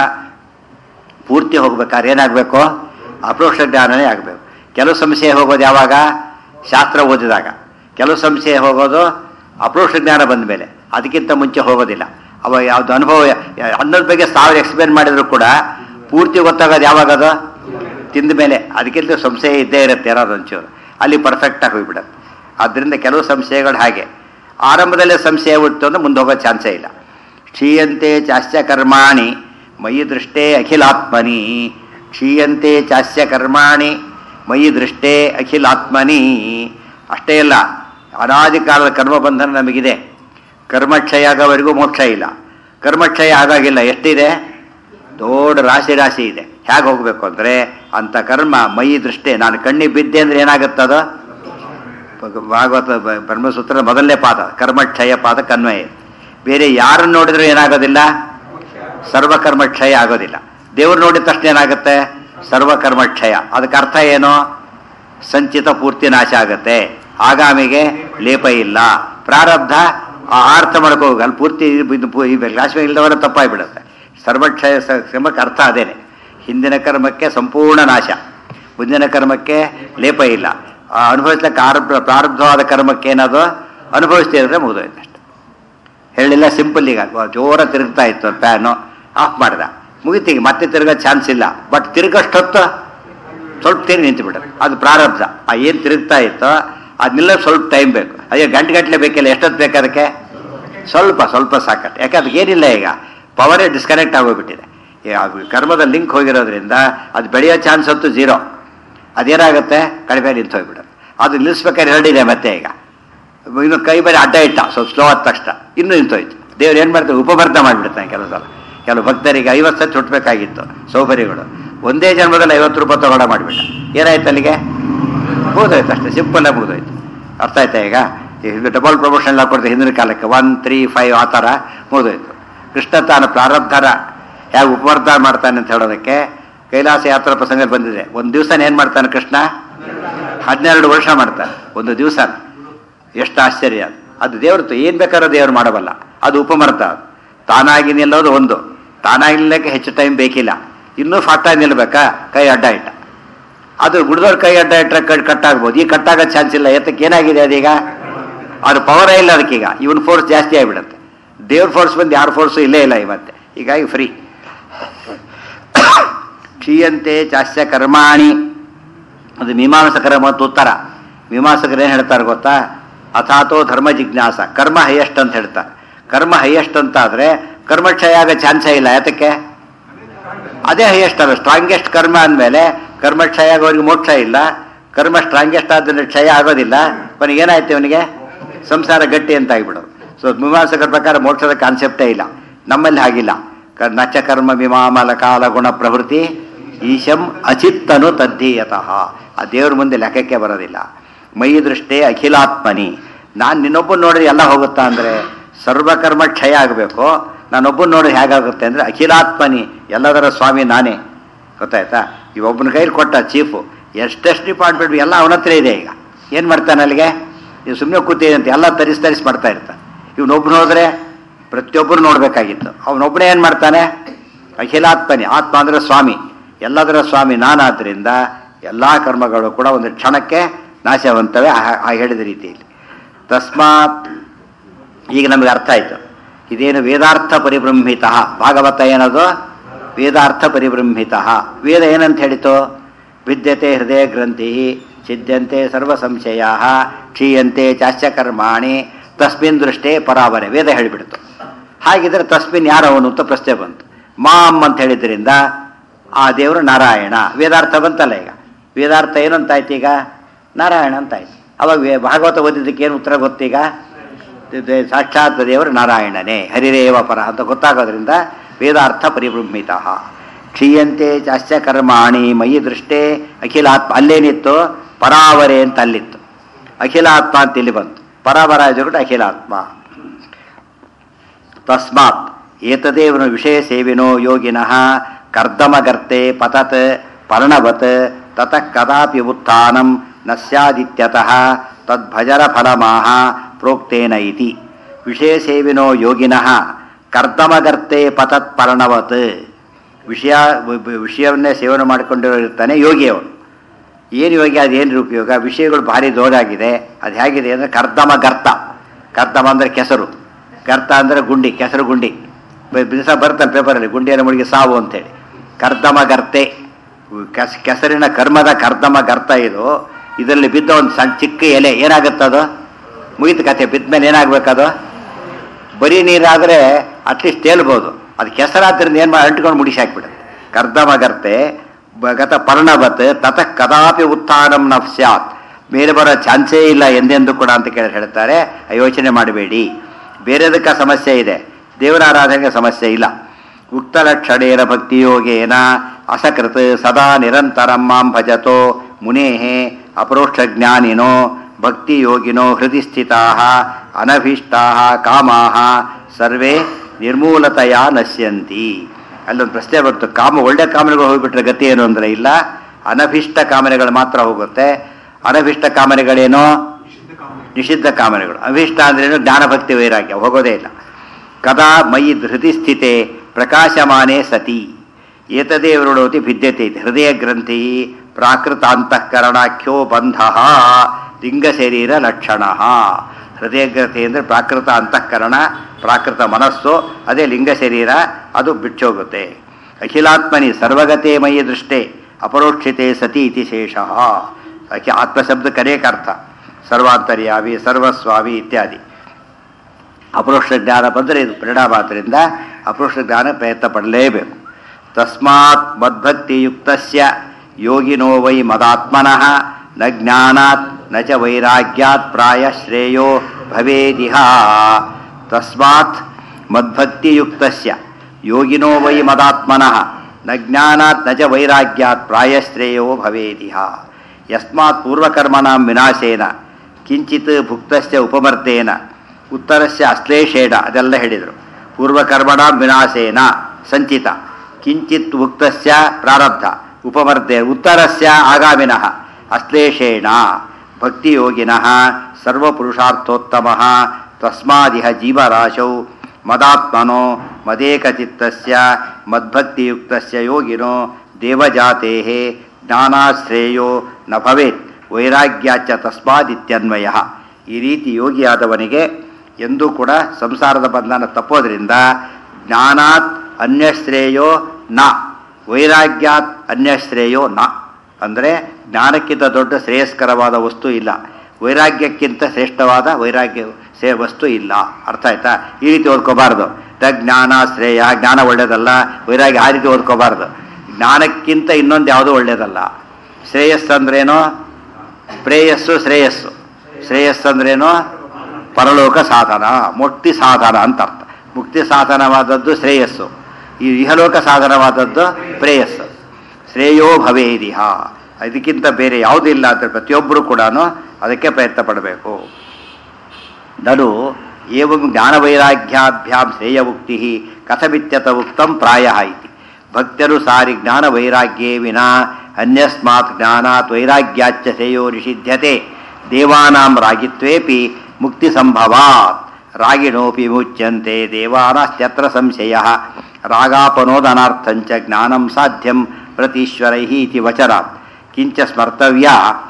A: ಪೂರ್ತಿ ಹೋಗ್ಬೇಕಾದ್ರೆ ಏನಾಗಬೇಕು ಅಪ್ರೋಕ್ಷ ಜ್ಞಾನನೇ ಆಗಬೇಕು ಕೆಲವು ಸಂಶಯ ಹೋಗೋದು ಯಾವಾಗ ಶಾಸ್ತ್ರ ಓದಿದಾಗ ಕೆಲವು ಸಂಶಯ ಹೋಗೋದು ಅಪ್ರೋಕ್ಷ ಜ್ಞಾನ ಬಂದ ಮೇಲೆ ಅದಕ್ಕಿಂತ ಮುಂಚೆ ಹೋಗೋದಿಲ್ಲ ಅವಾಗ ಯಾವ್ದು ಅನುಭವ ಯಾ- ಅನ್ನದ ಬಗ್ಗೆ ಸಾವಿರ ಎಕ್ಸ್ಪ್ಲೇನ್ ಮಾಡಿದ್ರು ಕೂಡ ಪೂರ್ತಿ ಗೊತ್ತಾಗೋದು ಯಾವಾಗ ಅದು ತಿಂದ ಮೇಲೆ ಅದಕ್ಕಿಂತ ಸಂಶಯ ಇದ್ದೇ ಇರುತ್ತೆ ಯಾರಾದ್ರು ಒಂಚೂರು ಅಲ್ಲಿ ಪರ್ಫೆಕ್ಟಾಗಿ ಹೋಗ್ಬಿಡುತ್ತೆ ಆದ್ದರಿಂದ ಕೆಲವು ಸಂಶಯಗಳು ಹಾಗೆ ಆರಂಭದಲ್ಲೇ ಸಂಶಯ ಹುಟ್ಟು ಅಂದ್ರೆ ಮುಂದೆ ಹೋಗೋ ಚಾನ್ಸೇ ಇಲ್ಲ ಕ್ಷೀಯಂತೆ ಚಾಸ್ಯ ಕರ್ಮಾಣಿ ಮಯಿ ದೃಷ್ಟೇ ಅಖಿಲಾತ್ಮನಿ ಕ್ಷೀಯಂತೆ ಚಾಸ್ಯ ಕರ್ಮಾಣಿ ಮಯಿ ದೃಷ್ಟೇ ಅಖಿಲಾತ್ಮನಿ ಅಷ್ಟೇ ಇಲ್ಲ ಅನಾದಿ ಕಾಲದ ಕರ್ಮಬಂಧನ ನಮಗಿದೆ ಕರ್ಮಕ್ಷಯ ಆಗೋವರೆಗೂ ಮೋಕ್ಷ ಇಲ್ಲ ಕರ್ಮಕ್ಷಯ ಆಗಾಗಿಲ್ಲ ಎಷ್ಟಿದೆ ದೊಡ್ಡ ರಾಶಿ ರಾಶಿ ಇದೆ ಹೇಗೆ ಹೋಗ್ಬೇಕು ಅಂದರೆ ಅಂಥ ಕರ್ಮ ಮೈ ದೃಷ್ಟಿ ನಾನು ಕಣ್ಣಿಗೆ ಬಿದ್ದೆ ಅಂದ್ರೆ ಏನಾಗುತ್ತದ ಭಾಗವತ ಬ- ಬ್ರಹ್ಮಸೂತ್ರ ಮೊದಲನೇ ಪಾದ ಕರ್ಮಕ್ಷಯ ಪಾದ ಕನ್ವಯ ಬೇರೆ ಯಾರನ್ನು ನೋಡಿದ್ರೂ ಏನಾಗೋದಿಲ್ಲ ಸರ್ವಕರ್ಮಕ್ಷಯ ಆಗೋದಿಲ್ಲ ದೇವ್ರು ನೋಡಿದ ತಕ್ಷಣ ಏನಾಗುತ್ತೆ ಸರ್ವಕರ್ಮಕ್ಷಯ ಅದಕ್ಕೆ ಅರ್ಥ ಏನು ಸಂಚಿತ ಪೂರ್ತಿ ನಾಶ ಆಗುತ್ತೆ ಆಗಾಮಿಗೆ ಲೇಪ ಇಲ್ಲ ಪ್ರಾರಬ್ಧ ಆ ಅರ್ಥ ಮಾಡ್ಕೋಗ ಅಲ್ಲಿ ಪೂರ್ತಿ ಇದು- ಇದು ಪೂ- ಈ ರಾಶಿ ಇಲ್ಲದವರ ತಪ್ಪಾಗಿಬಿಡುತ್ತೆ ಸರ್ವಕ್ಷಯ ಸ- ಕ್ರಮಕ್ಕೆ ಅರ್ಥ ಅದೇನೆ ಹಿಂದಿನ ಕರ್ಮಕ್ಕೆ ಸಂಪೂರ್ಣ ನಾಶ ಮುಂದಿನ ಕರ್ಮಕ್ಕೆ ಲೇಪ ಇಲ್ಲ ಆ ಅನುಭವಿಸ್ಲಿಕ್ಕೆ ಆರಂಭ ಪ್ರಾರಬ್ಧವಾದ ಕರ್ಮಕ್ಕೆ ಏನದು ಅನುಭವಿಸ್ತಿದ್ರೆ ಮುಗಿದೋಯ್ತು ಅಷ್ಟೆ ಹೇಳಿಲ್ಲ ಸಿಂಪಲ್ ಈಗ ಜೋರ ತಿರುಗ್ತಾ ಇತ್ತು ಫ್ಯಾನು ಆಫ್ ಮಾಡ್ದ ಮುಗಿತೀಗ ಮತ್ತೆ ತಿರುಗೋ ಚಾನ್ಸ್ ಇಲ್ಲ ಬಟ್ ತಿರುಗಷ್ಟೊತ್ತು ಸ್ವಲ್ಪ ತಿರುಗಿ ನಿಂತು ಬಿಡೋದು ಅದು ಪ್ರಾರಬ್ಧ ಆ ಏನು ತಿರುಗ್ತಾ ಇತ್ತೋ ಅದು ನಿಲ್ಲ ಸ್ವಲ್ಪ ಟೈಮ್ ಬೇಕು ಅದೇ ಗಂಟೆ ಗಂಟಲೆ ಬೇಕಿಲ್ಲ ಎಷ್ಟೊತ್ತು ಬೇಕು ಅದಕ್ಕೆ ಸ್ವಲ್ಪ ಸ್ವಲ್ಪ ಸಾಕಟ್ಟು ಯಾಕೆ ಅದಕ್ಕೆ ಏನಿಲ್ಲ ಈಗ ಪವರೇ ಡಿಸ್ಕನೆಕ್ಟ್ ಆಗೋಗ್ಬಿಟ್ಟಿದೆ ಈ ಆ ಕರ್ಮದ ಲಿಂಕ್ ಹೋಗಿರೋದ್ರಿಂದ ಅದು ಬೆಳೆಯೋ ಚಾನ್ಸ್ ಅಂತೂ ಜೀರೋ ಅದೇನಾಗುತ್ತೆ ಕಡಿಮೆ ನಿಂತು ಹೋಗ್ಬಿಡೋದು ಅದು ನಿಲ್ಲಿಸ್ಬೇಕಾದ್ರೆ ಎರಡಿದೆ ಮತ್ತೆ ಈಗ ಇನ್ನು ಕೈ ಬರೀ ಅಡ್ಡ ಇಟ್ಟ ಸ್ವಲ್ಪ ಸ್ಲೋ ಆದ ತಕ್ಷಣ ಇನ್ನೂ ನಿಂತೋಯ್ತು ದೇವ್ರು ಏನು ಮಾಡ್ತಾರೆ ಉಪಭರ್ತ ಮಾಡಿಬಿಡ್ತಾನೆ ಕೆಲವು ಸಲ ಕೆಲವು ಭಕ್ತರಿಗೆ ಐವತ್ತು ಸತಿ ಹುಟ್ಟಬೇಕಾಗಿತ್ತು ಸೌಕರ್ಯಗಳು ಒಂದೇ ಜನ್ಮದಲ್ಲಿ ಐವತ್ತು ರೂಪಾಯಿ ತಗೊಳ ಮಾಡಿಬಿಟ್ಟ ಏನಾಯ್ತು ಅಲ್ಲಿಗೆ ಮುಗಿದೋಯ್ತು ಅಷ್ಟೇ ಸಿಂಪಲ್ಲಾಗಿ ಮುಗಿದೋಯ್ತು ಅರ್ಥ ಆಯ್ತಾ ಈಗ ಈಗ ಡಬಲ್ ಪ್ರಮೋಷನ್ ಎಲ್ಲ ಕೊಡ್ತಾರೆ ಹಿಂದಿನ ಕಾಲಕ್ಕೆ ಒನ್ ತ್ರೀ ಫೈವ್ ಆ ಥರ ಮುಗಿದೋಯ್ತು ಕೃಷ್ಣ ತಾನು ಪ್ರಾರಬ್ಧರ ಹೇಗೆ ಉಪವರ್ಧ ಮಾಡ್ತಾನೆ ಅಂತ ಹೇಳೋದಕ್ಕೆ ಕೈಲಾಸ ಯಾತ್ರಾ ಪ್ರಸಂಗ ಬಂದಿದೆ ಒಂದು ದಿವಸ ಏನು ಮಾಡ್ತಾನೆ ಕೃಷ್ಣ ಹನ್ನೆರಡು ವರ್ಷ ಮಾಡ್ತಾನೆ ಒಂದು ದಿವಸ ಎಷ್ಟು ಆಶ್ಚರ್ಯ ಅದು. ಅದು ದೇವ್ರದ್ದು ಏನು ಬೇಕಾದ್ರೂ ದೇವ್ರು ಮಾಡಬಲ್ಲ ಅದು ಉಪಮರ್ಥ ಅದು. ತಾನಾಗಿ ನಿಲ್ಲೋದು ಒಂದು ತಾನಾಗಿ ನಿಲ್ಲಕ್ಕೆ ಹೆಚ್ಚು ಟೈಮ್ ಬೇಕಿಲ್ಲ ಇನ್ನೂ ಫಾಸ್ಟಾಗಿ ನಿಲ್ಬೇಕಾ ಕೈ ಅಡ್ಡ ಇಟ್ಟ ಅದು ಗುಡ್ದವ್ರ ಕೈ ಅಡ್ಡ ಇಟ್ಟರೆ ಕಟ್ ಕಟ್ಟಾಗ್ಬೋದು ಈ ಕಟ್ಟಾಗೋ ಚಾನ್ಸ್ ಇಲ್ಲ ಎತ್ತಕ್ಕೆ ಏನಾಗಿದೆ ಅದೀಗ ಅದು ಪವರೇ ಇಲ್ಲ ಅದಕ್ಕೀಗ ಇವನ್ ಫೋರ್ಸ್ ಜಾಸ್ತಿ ಆಗಿಬಿಡುತ್ತೆ ದೇವ್ರ ಫೋರ್ಸ್ ಬಂದು ಯಾರ ಫೋರ್ಸು ಇಲ್ಲೇ ಇಲ್ಲ ಇವತ್ತೆ ಹೀಗಾಗಿ ಫ್ರೀ ಕ್ಷೀಯಂತೆ ಚಾಸ್ಯ ಕರ್ಮಾಣಿ ಅದು ಮೀಮಾಂಸಕರ ಮತ್ತು ಉತ್ತರ ಮೀಮಾಂಸಕರು ಏನು ಹೇಳ್ತಾರೆ ಗೊತ್ತಾ ಅಥಾತೋ ಧರ್ಮ ಜಿಜ್ಞಾಸ ಕರ್ಮ ಹೈಯೆಸ್ಟ್ ಅಂತ ಹೇಳ್ತಾರೆ ಕರ್ಮ ಹೈಯೆಸ್ಟ್ ಅಂತ ಆದರೆ ಕರ್ಮಕ್ಷಯ ಆಗೋ ಚಾನ್ಸೇ ಇಲ್ಲ ಯಾತಕ್ಕೆ ಅದೇ ಹೈಯೆಸ್ಟ್ ಅಲ್ಲ ಸ್ಟ್ರಾಂಗೆಸ್ಟ್ ಕರ್ಮ ಅಂದಮೇಲೆ ಕರ್ಮಕ್ಷಯ ಆಗೋರಿಗೆ ಮೋಕ್ಷ ಇಲ್ಲ ಕರ್ಮ ಸ್ಟ್ರಾಂಗೆಸ್ಟ್ ಆದ್ರೆ ಕ್ಷಯ ಆಗೋದಿಲ್ಲ ಅವನಿಗೆ ಏನಾಯ್ತು ಅವನಿಗೆ ಸಂಸಾರ ಗಟ್ಟಿ ಅಂತ ಆಗಿಬಿಡೋದು ಸೊ ಮೀಮಾಂಸಕರ ಪ್ರಕಾರ ಮೋಕ್ಷದ ಕಾನ್ಸೆಪ್ಟೇ ಇಲ್ಲ ನಮ್ಮಲ್ಲಿ ಹಾಗಿಲ್ಲ ಕ- ನಚ ಕರ್ಮ ಮೀಮಾಮಲ ಕಾಲ ಗುಣ ಪ್ರವೃತ್ತಿ ಈಶಂ ಅಚಿತ್ತನು ತದ್ದೀಯತಃ ಆ ದೇವ್ರ ಮುಂದೆ ಲೆಕ್ಕಕ್ಕೆ ಬರೋದಿಲ್ಲ ಮೈ ದೃಷ್ಟೇ ಅಖಿಲಾತ್ಮನಿ ನಾನು ನಿನ್ನೊಬ್ಬನ ನೋಡಿದ್ರೆ ಎಲ್ಲ ಹೋಗುತ್ತಾ ಅಂದರೆ ಸರ್ವಕರ್ಮ ಕ್ಷಯ ಆಗಬೇಕು ನಾನೊಬ್ಬನ ನೋಡಿ ಹೇಗಾಗುತ್ತೆ ಅಂದರೆ ಅಖಿಲಾತ್ಮನಿ ಎಲ್ಲದರ ಸ್ವಾಮಿ ನಾನೇ ಗೊತ್ತಾಯ್ತಾ ಈ ಒಬ್ಬನ ಕೈಲಿ ಕೊಟ್ಟ ಚೀಫು ಎಷ್ಟೆಷ್ಟು ಡಿಪಾರ್ಟ್ಮೆಂಟ್ ಎಲ್ಲ ಅವನ ಹತ್ರ ಇದೆ ಈಗ ಏನು ಮಾಡ್ತಾನೆ ಅಲ್ಲಿಗೆ ನೀವು ಸುಮ್ಮನೆ ಕೂತೀನಿ ಅಂತ ಎಲ್ಲ ತರಿಸಿ ತರಿಸಿ ಮಾಡ್ತಾ ಇರ್ತಾನೆ ಇವನೊಬ್ಬನು ಹೋದರೆ ಪ್ರತಿಯೊಬ್ಬರು ನೋಡಬೇಕಾಗಿತ್ತು ಅವನೊಬ್ಬನೇ ಏನು ಮಾಡ್ತಾನೆ ಅಖಿಲಾತ್ಮನಿ ಆತ್ಮ ಅಂದರೆ ಸ್ವಾಮಿ ಎಲ್ಲದರ ಸ್ವಾಮಿ ನಾನಾದ್ದರಿಂದ ಎಲ್ಲ ಕರ್ಮಗಳು ಕೂಡ ಒಂದು ಕ್ಷಣಕ್ಕೆ ನಾಶವಂತವೇ ಆ- ಆ ಹೇಳಿದ ರೀತಿಯಲ್ಲಿ ತಸ್ಮಾತ್ ಈಗ ನಮಗೆ ಅರ್ಥ ಆಯಿತು ಇದೇನು ವೇದಾರ್ಥ ಪರಿಬ್ರಹ್ಮಿತ ಭಾಗವತ ಏನದು ವೇದಾರ್ಥ ಪರಿಬ್ರಹ್ಮಿತ ವೇದ ಏನಂತ ಹೇಳಿತು ವಿದ್ಯತೆ ಹೃದಯ ಗ್ರಂಥಿ ಛಿದ್ಯಂತೆ ಸರ್ವ ಸಂಶಯ ಕ್ಷೀಯಂತೆ ಚಾಶ್ಚಕರ್ಮಾಣಿ ತಸ್ಮಿನ್ ದೃಷ್ಟೇ ಪರಾವರೆ ವೇದ ಹೇಳಿಬಿಡ್ತು ಹಾಗಿದ್ರೆ ತಸ್ಮಿನ್ ಯಾರವನು ಅಂತ ಪ್ರಶ್ನೆ ಬಂತು ಮಾಮ್ ಅಂತ ಹೇಳಿದ್ರಿಂದ ಆ ದೇವರು ನಾರಾಯಣ ವೇದಾರ್ಥ ಬಂತಲ್ಲ ಈಗ ವೇದಾರ್ಥ ಏನು ಅಂತಾಯ್ತು ಈಗ ನಾರಾಯಣ ಅಂತಾಯ್ತು ಅವಾಗ ವೇ- ಭಾಗವತ ಓದಿದ್ದಕ್ಕೆ ಏನು ಉತ್ತರ ಗೊತ್ತೀಗ ಇದು ಸಾಕ್ಷಾತ್ ದೇವರು ನಾರಾಯಣನೇ ಹರಿರೇವ ಪರ ಅಂತ ಗೊತ್ತಾಗೋದ್ರಿಂದ ವೇದಾರ್ಥ ಪರಿಬ್ರಹ್ಮಿತ ಕ್ಷೀಯಂತೆ ಚಾಶ್ಚ ಕರ್ಮಾಣಿ ಮಯಿ ದೃಷ್ಟೇ ಅಖಿಲಾತ್ಮ ಅಲ್ಲೇನಿತ್ತು ಪರಾವರೆ ಅಂತ ಅಲ್ಲಿತ್ತು ಅಖಿಲಾತ್ಮ ಅಂತ ಇಲ್ಲಿ ಬಂತು ಪರಾವರ ಕೂಡ ಅಖಿಲಾತ್ಮ ತಸ್ಮಾತ್ ಏತದೇವನು ವಿಷಯ ಸೇವಿನೋ ಯೋಗಿನಃ ಕರ್ದಮಗರ್ತೆ ಪತತ್ ಪರ್ಣವತ್ ತತಃ ಕದಾಪಿ ಉತ್ಥಾನಂ ನ ಸ್ಯಾದಿತ್ಯತಃ ತದ್ಭಜರ ಫಲಮಾಹ ಪ್ರೋಕ್ತೇನ ಇತಿ ವಿಷಯ ಸೇವಿನೋ ಯೋಗಿನಃ ಕರ್ದಮಗರ್ತೆ ಪತತ್ ಪರ್ಣವತ್ ವಿಷಯ ವಿಷಯವನ್ನೇ ಸೇವನೆ ಮಾಡಿಕೊಂಡಿರ್ತಾನೆ ಯೋಗಿ ಅವನು ಏನು ಯೋಗಿ ಅದೇನು ಉಪಯೋಗ ವಿಷಯಗಳು ಭಾರಿ ದೊಡ್ಡಾಗಿದೆ ಅದು ಹೇಗಿದೆ ಅಂದರೆ ಕರ್ದಮ ಗರ್ತ ಕರ್ದಮ ಅಂದರೆ ಕೆಸರು ಗರ್ತ ಅಂದರೆ ಗುಂಡಿ ಕೆಸರು ಗುಂಡಿ ದಿವಸ ಬರ್ತಾನೆ ಪೇಪರಲ್ಲಿ ಗುಂಡಿಯನ್ನು ಮುಳುಗಿ ಸಾವು ಅಂತೇಳಿ ಕರ್ದಮ ಗರ್ತೆ ಕೆಸ್ ಕೆಸರಿನ ಕರ್ಮದ ಕರ್ದಮ ಗರ್ತ ಇದು ಇದರಲ್ಲಿ ಬಿದ್ದ ಒಂದು ಸಣ್ಣ ಚಿಕ್ಕ ಎಲೆ ಏನಾಗುತ್ತದು ಮುಗಿತು ಕತೆ ಬಿದ್ದ ಮೇಲೆ ಏನಾಗಬೇಕದು ಬರೀ ನೀರಾದರೆ ಅಟ್ಲೀಸ್ಟ್ ತೇಲ್ಬೋದು ಅದು ಕೆಸರಾದ್ರಿಂದ ಏನು ಮಾಡಿ ಅಂಟ್ಕೊಂಡು ಮುಡಿಸಿ ಹಾಕ್ಬಿಡುತ್ತೆ ಕರ್ದಮ ಗರ್ತೆ ಬ- ಗತ ಪರ್ಣವತ್ ತತಃ ಕದಾಪಿ ಉತ್ಥಾನಂ ನ ಸ್ಯಾತ್ ಮೇಲೆ ಬರೋ ಚಾನ್ಸೇ ಇಲ್ಲ ಎಂದೆಂದು ಕೂಡ ಅಂತ ಕೇಳಿ ಹೇಳ್ತಾರೆ ಆ ಯೋಚನೆ ಮಾಡಬೇಡಿ ಬೇರೆದಕ್ಕೆ ಸಮಸ್ಯೆ ಇದೆ ದೇವರ ಆರಾಧನೆಗೆ ಸಮಸ್ಯೆ ಇಲ್ಲ ಉಕ್ತ ಲಕ್ಷಣೇನ ಭಕ್ತಿಯೋಗೇನ ಅಸಕೃತ್ ಸದಾ ನಿರಂತರಂ ಮಾಂ ಭಜತೋ ಮುನೇಃ ಅಪರೋಕ್ಷ ಜ್ಞಾನಿನೋ ಭಕ್ತಿಯೋಗಿನೋ ಹೃದಯ ಸ್ಥಿತಾ ಅನಭೀಷ್ಟಾ ಕಾಮಾ ಸರ್ವೇ ನಿರ್ಮೂಲತೆಯ ನಶ್ಯಂತಿ ಅಲ್ಲೊಂದು ಪ್ರಶ್ನೆ ಬಂತು ಕಾಮ ಒಳ್ಳೆ ಕಾಮನೆಗಳು ಹೋಗ್ಬಿಟ್ರೆ ಗತಿ ಏನು ಅಂದರೆ ಇಲ್ಲ ಅನಭಿಷ್ಟ ಕಾಮನೆಗಳು ಮಾತ್ರ ಹೋಗುತ್ತೆ ಅನಭಿಷ್ಟ ಕಾಮನೆಗಳೇನೋ ನಿಷಿದ್ಧ ಕಾಮನೆಗಳು ಅಭಿಷ್ಟ ಅಂದ್ರೇನು ಜ್ಞಾನಭಕ್ತಿ ವೈರಾಗ್ಯ ಹೋಗೋದೇ ಇಲ್ಲ ಕದಾ ಮಯಿ ಹೃದಯ ಸ್ಥಿತೆ ಪ್ರಕಾಶಮಾನೇ ಸತಿ ಏತದೇವರುಡೋತಿ ಭಿದ್ಯತೆ ಇತಿ. ಹೃದಯ ಗ್ರಂಥಿ ಪ್ರಾಕೃತ ಅಂತಃಕರಣಾಖ್ಯೋ ಬಂಧ ಲಿಂಗ ಶರೀರ ಲಕ್ಷಣ ಹೃದಯ ಗ್ರಂಥಿ ಅಂದರೆ ಪ್ರಾಕೃತ ಅಂತಃಕರಣ ಪ್ರಾಕೃತ ಮನಸ್ಸು ಅದೇ ಲಿಂಗ ಶರೀರ ಅದು ಬಿಚ್ಚೋಗುತ್ತೆ ಅಖಿಲಾತ್ಮನಿ ಸರ್ವಗತೆ ಮಯಿ ದೃಷ್ಟೇ ಅಪರೋಕ್ಷಿತೆ ಸತಿ ಇತಿ ಶೇಷ ಅಖಿ ಆತ್ಮಶಬ್ದ ಕರೇಕ ಅರ್ಥ ಸರ್ವಾಂತರ್ಯಾವಿ ಸರ್ವಸ್ವಾವಿ ಇತ್ಯಾದಿ ಅಪರೋಕ್ಷ ಜ್ಞಾನ ಬಂದರೆ ಇದು ಪರಿಣಾಮ ಆದ್ದರಿಂದ ಅಪರೋಕ್ಷ ಜ್ಞಾನ ಪ್ರಯತ್ನ ಪಡಲೇಬೇಕು ತಸ್ಮಾತ್ ಮದ್ಭಕ್ತಿಯುಕ್ತಸ್ಯ ಯೋಗಿನೋ ವೈ ಮದಾತ್ಮನಃ ನ ಜ್ಞಾನಾತ್ ನ ಚ ವೈರಾಗ್ಯಾತ್ ಪ್ರಾಯ ಶ್ರೇಯೋ ಭವೇದಿಹ ತಸ್ಮಾತ್ ಮದ್ಭಕ್ತಿಯುಕ್ತಸ್ಯ ಯೋಗಿನೋ ವೈ ಮದಾತ್ಮನಃ ನ ಜ್ಞಾನಾತ್ ನ ಚ ವೈರಾಗ್ಯಾತ್ ಪ್ರಾಯ ಶ್ರೇಯೋ ಭವೇದಿಹ ಯಸ್ಮಾತ್ ಪೂರ್ವಕರ್ಮಣಾಂ ವಿನಾಶೇನ ಕಿಂಚಿತ್ ಭುಕ್ತಸ್ಯ ಉಪಮರ್ದೇನ ಉತ್ತರಸ್ಯ ಅಶ್ಲೇಷೇಣ ಅದೆಲ್ಲ ಹೇಳಿದರು ಪೂರ್ವಕರ್ಮಣ ವಿನಾಶೇನ ಸಂಚಿತ ಕಿಂಚಿತ್ ಭುಕ್ತಸ್ಯ ಪ್ರಾರಬ್ಧ ಉಪಮರ್ದೆ ಉತ್ತರಸ್ಯ ಆಗಾಮಿನಃ ಅಶ್ಲೇಷೇಣ ಭಕ್ತಿಯೋಗಿನಃ ಸರ್ವಪುರುಷಾರ್ಥೋತ್ತಮ ತಸ್ಮಾದಿಹ ಜೀವರಾಶೌ ಮದಾತ್ಮನೋ ಮದೇಕಚಿತ್ತಸ್ಯ ಮದ್ಭಕ್ತಿಯುಕ್ತಸ್ಯ ಯೋಗಿನೋ ದೇವಜಾತೆ ಜ್ಞಾನಾಶ್ರೇಯೋ ನ ಭವೇತ್ ವೈರಾಗ್ಯಾಚ ತಸ್ಮಾದಿತ್ಯನ್ವಯ ಈ ರೀತಿ ಯೋಗಿಯಾದವನಿಗೆ ಎಂದೂ ಕೂಡ ಸಂಸಾರದ ಬಂಧನ ತಪ್ಪೋದ್ರಿಂದ ಜ್ಞಾನಾತ್ ಅನ್ಯಶ್ರೇಯೋ ನ ವೈರಾಗ್ಯಾತ್ ಅನ್ಯಶ್ರೇಯೋ ನ ಅಂದರೆ ಜ್ಞಾನಕ್ಕಿಂತ ದೊಡ್ಡ ಶ್ರೇಯಸ್ಕರವಾದ ವಸ್ತು ಇಲ್ಲ ವೈರಾಗ್ಯಕ್ಕಿಂತ ಶ್ರೇಷ್ಠವಾದ ವೈರಾಗ್ಯ ಸೇ ವಸ್ತು ಇಲ್ಲ ಅರ್ಥ ಆಯ್ತಾ ಈ ರೀತಿ ಓದ್ಕೋಬಾರ್ದು ತ ಜ್ಞಾನ ಶ್ರೇಯ ಜ್ಞಾನ ಒಳ್ಳೇದಲ್ಲ ವೈರಾಗ್ಯ ಆ ರೀತಿ ಓದ್ಕೋಬಾರ್ದು ಜ್ಞಾನಕ್ಕಿಂತ ಇನ್ನೊಂದು ಯಾವುದೂ ಒಳ್ಳೇದಲ್ಲ ಶ್ರೇಯಸ್ಸು ಅಂದ್ರೇನು ಪ್ರೇಯಸ್ಸು ಶ್ರೇಯಸ್ಸು ಶ್ರೇಯಸ್ಸು ಅಂದ್ರೇನು ಪರಲೋಕ ಸಾಧನ ಮುಕ್ತಿ ಸಾಧನ ಅಂತ ಅರ್ಥ ಮುಕ್ತಿ ಸಾಧನವಾದದ್ದು ಶ್ರೇಯಸ್ಸು ಈ ಇಹಲೋಕ ಸಾಧನವಾದದ್ದು ಪ್ರೇಯಸ್ಸು ಶ್ರೇಯೋ ಭವೇದಿಹ ಅದಕ್ಕಿಂತ ಬೇರೆ ಯಾವುದಿಲ್ಲ ಅಂತ ಪ್ರತಿಯೊಬ್ಬರು ಕೂಡ ಅದಕ್ಕೆ ಪ್ರಯತ್ನ ಪಡಬೇಕು ನನು ಏವಂ ಜ್ಞಾನವೈರಾಗ್ಯಾಭ್ಯಾಂ ಶ್ರೇಯವುಕ್ತಿ ಕಥಮಿತ್ಯತ ಉಕ್ತಂ ಪ್ರಾಯ ಇತಿ ಭಕ್ತ್ಯನುಸಾರಿ ಜ್ಞಾನವೈರಾಗ್ಯೇ ವಿನಾ ಅನ್ಯಸ್ಮಾತ್ ಜ್ಞಾನಾತ್ ವೈರಾಗ್ಯಾಚ್ಚ ಶ್ರೇಯೋ ನಿಷಿಧ್ಯತೆ ದೇವಾನಾಂ ರಾಗಿತ್ವೇಪಿ ಮುಕ್ತಿ ಸಂಭವಾತ್ ರಾಗಿಣೋಪಿ ಮುಚ್ಯಂತೆ ದೇವಾನಾಸ್ತ್ಯತ್ರ ಸಂಶಯ ರಾಗಾಪನೋದನಾರ್ಥಂಚ ಜ್ಞಾನಂ ಸಾಧ್ಯಂ ಪ್ರತೀಶ್ವರೈ ಇತಿ ವಚನಾತ್ ಕಿಂಚ ಸ್ಮರ್ತವ್ಯ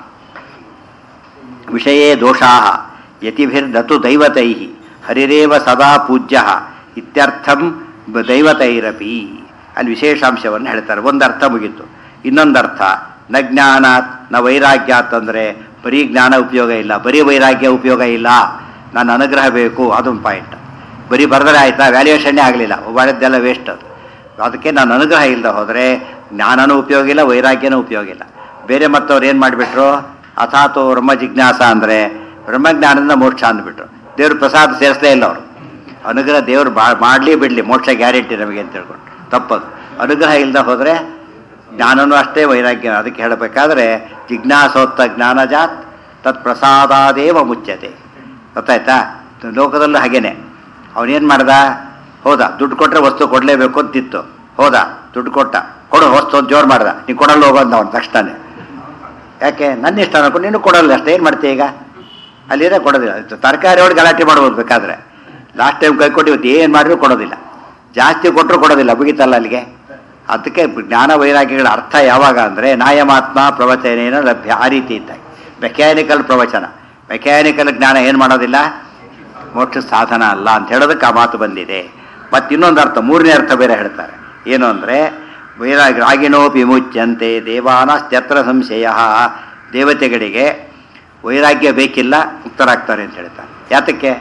A: ವಿಷಯೇ ದೋಷಾ ಯತಿಭಿರ್ನತು ದೈವತೈ ಹರಿರೇವ ಸದಾ ಪೂಜ್ಯ ಇತ್ಯರ್ಥಂ ಬ- ದೈವತೈರಪಿ ಅಲ್ಲಿ ವಿಶೇಷಾಂಶವನ್ನು ಹೇಳ್ತಾರೆ ಒಂದು ಅರ್ಥ ಮುಗೀತು ಇನ್ನೊಂದು ಅರ್ಥ ನ ಜ್ಞಾನಾತ್ ನ ವೈರಾಗ್ಯಾತ್ ಅಂದರೆ ಬರೀ ಜ್ಞಾನ ಉಪಯೋಗ ಇಲ್ಲ ಬರೀ ವೈರಾಗ್ಯ ಉಪಯೋಗ ಇಲ್ಲ ನನ್ನ ಅನುಗ್ರಹ ಬೇಕು ಅದೊಂದು ಪಾಯಿಂಟ್ ಬರೀ ಬರೆದರೆ ಆಯ್ತಾ ವ್ಯಾಲ್ಯೂಯೇಷನ್ನೇ ಆಗಲಿಲ್ಲ ಮಾಡಿದ್ದೆಲ್ಲ ವೇಸ್ಟ್ ಅದು ಅದಕ್ಕೆ ನಾನು ಅನುಗ್ರಹ ಇಲ್ಲದೆ ಹೋದರೆ ಜ್ಞಾನನೂ ಉಪಯೋಗ ಇಲ್ಲ ವೈರಾಗ್ಯನೂ ಉಪಯೋಗ ಇಲ್ಲ ಬೇರೆ ಮತ್ತವ್ರು ಏನು ಮಾಡಿಬಿಟ್ರು ಅಥಾತೋ ಬ್ರಹ್ಮ ಜಿಜ್ಞಾಸ ಅಂದರೆ ಬ್ರಹ್ಮಜ್ಞಾನದಿಂದ ಮೋಕ್ಷ ಅಂದ್ಬಿಟ್ರು ದೇವ್ರ ಪ್ರಸಾದ ಸೇರಿಸಲೇ ಇಲ್ಲ ಅವರು ಅನುಗ್ರಹ ದೇವ್ರು ಬಾ ಮಾಡಲಿ ಬಿಡಲಿ ಮೋಕ್ಷ ಗ್ಯಾರಂಟಿ ನಮಗೆ ಅಂತ ಹೇಳ್ಕೊಂಡು ತಪ್ಪದು ಅನುಗ್ರಹ ಇಲ್ಲದೆ ಹೋದರೆ ಜ್ಞಾನನೂ ಅಷ್ಟೇ ವೈರಾಗ್ಯ ಅದಕ್ಕೆ ಹೇಳಬೇಕಾದ್ರೆ ಜಿಜ್ಞಾಸೋತ್ತ ಜ್ಞಾನಜಾತ್ ತತ್ ಪ್ರಸಾದಾದೇವ ಮುಚ್ಚತೆ ಗೊತ್ತಾಯ್ತಾ ಲೋಕದಲ್ಲೂ ಹಾಗೇನೆ ಅವನೇನು ಮಾಡ್ದ ಹೋದ ದುಡ್ಡು ಕೊಟ್ಟರೆ ವಸ್ತು ಕೊಡಲೇಬೇಕು ಅಂತಿತ್ತು ಹೋದ ದುಡ್ಡು ಕೊಟ್ಟ ಕೊಡು ವಸ್ತು ಅಂತ ಜೋರು ಮಾಡ್ದ ನೀನು ಕೊಡಲ್ಲ ಹೋಗೋದು ಅವನು ತಕ್ಷಣನೇ ಯಾಕೆ ನನ್ನ ಇಷ್ಟ ಅನ್ಕೊಂಡು ನೀನು ಕೊಡಲ್ಲ ಅಷ್ಟೇ ಏನು ಮಾಡ್ತೀಯ ಈಗ ಅಲ್ಲಿರೋ ಕೊಡೋದಿಲ್ಲ ತರಕಾರಿ ಒಳಗೆ ಗಲಾಟೆ ಮಾಡ್ಬೋದು ಬೇಕಾದ್ರೆ ಲಾಸ್ಟ್ ಟೈಮ್ ಕೈ ಕೊಟ್ಟು ಇವತ್ತು ಏನು ಮಾಡಿದ್ರು ಕೊಡೋದಿಲ್ಲ ಜಾಸ್ತಿ ಕೊಟ್ಟರು ಕೊಡೋದಿಲ್ಲ ಮುಗಿತಲ್ಲ ಅಲ್ಲಿಗೆ ಅದಕ್ಕೆ ಜ್ಞಾನ ವೈರಾಗ್ಯಗಳ ಅರ್ಥ ಯಾವಾಗ ಅಂದರೆ ನಾಯಮಾತ್ಮ ಪ್ರವಚನೇನ ಲಭ್ಯ ಆ ರೀತಿ ಇದ್ದಾಗ ಮೆಕ್ಯಾನಿಕಲ್ ಪ್ರವಚನ ಮೆಕ್ಯಾನಿಕಲ್ ಜ್ಞಾನ ಏನು ಮಾಡೋದಿಲ್ಲ ಮೋಕ್ಷ ಸಾಧನ ಅಲ್ಲ ಅಂತ ಹೇಳೋದಕ್ಕೆ ಆ ಮಾತು ಬಂದಿದೆ ಮತ್ತು ಇನ್ನೊಂದು ಅರ್ಥ ಮೂರನೇ ಅರ್ಥ ಬೇರೆ ಹೇಳ್ತಾರೆ ಏನು ಅಂದರೆ ವೈರಾಗ್ಯ ರಾಗಿಣೋಪಿ ಮುಚ್ಚಂತೆ ದೇವಾನಸ್ತ್ಯತ್ರ ಸಂಶಯ ದೇವತೆಗಳಿಗೆ ವೈರಾಗ್ಯ ಬೇಕಿಲ್ಲ ಮುಕ್ತರಾಗ್ತಾರೆ ಅಂತ ಹೇಳ್ತಾರೆ ಯಾತಕ್ಕೆ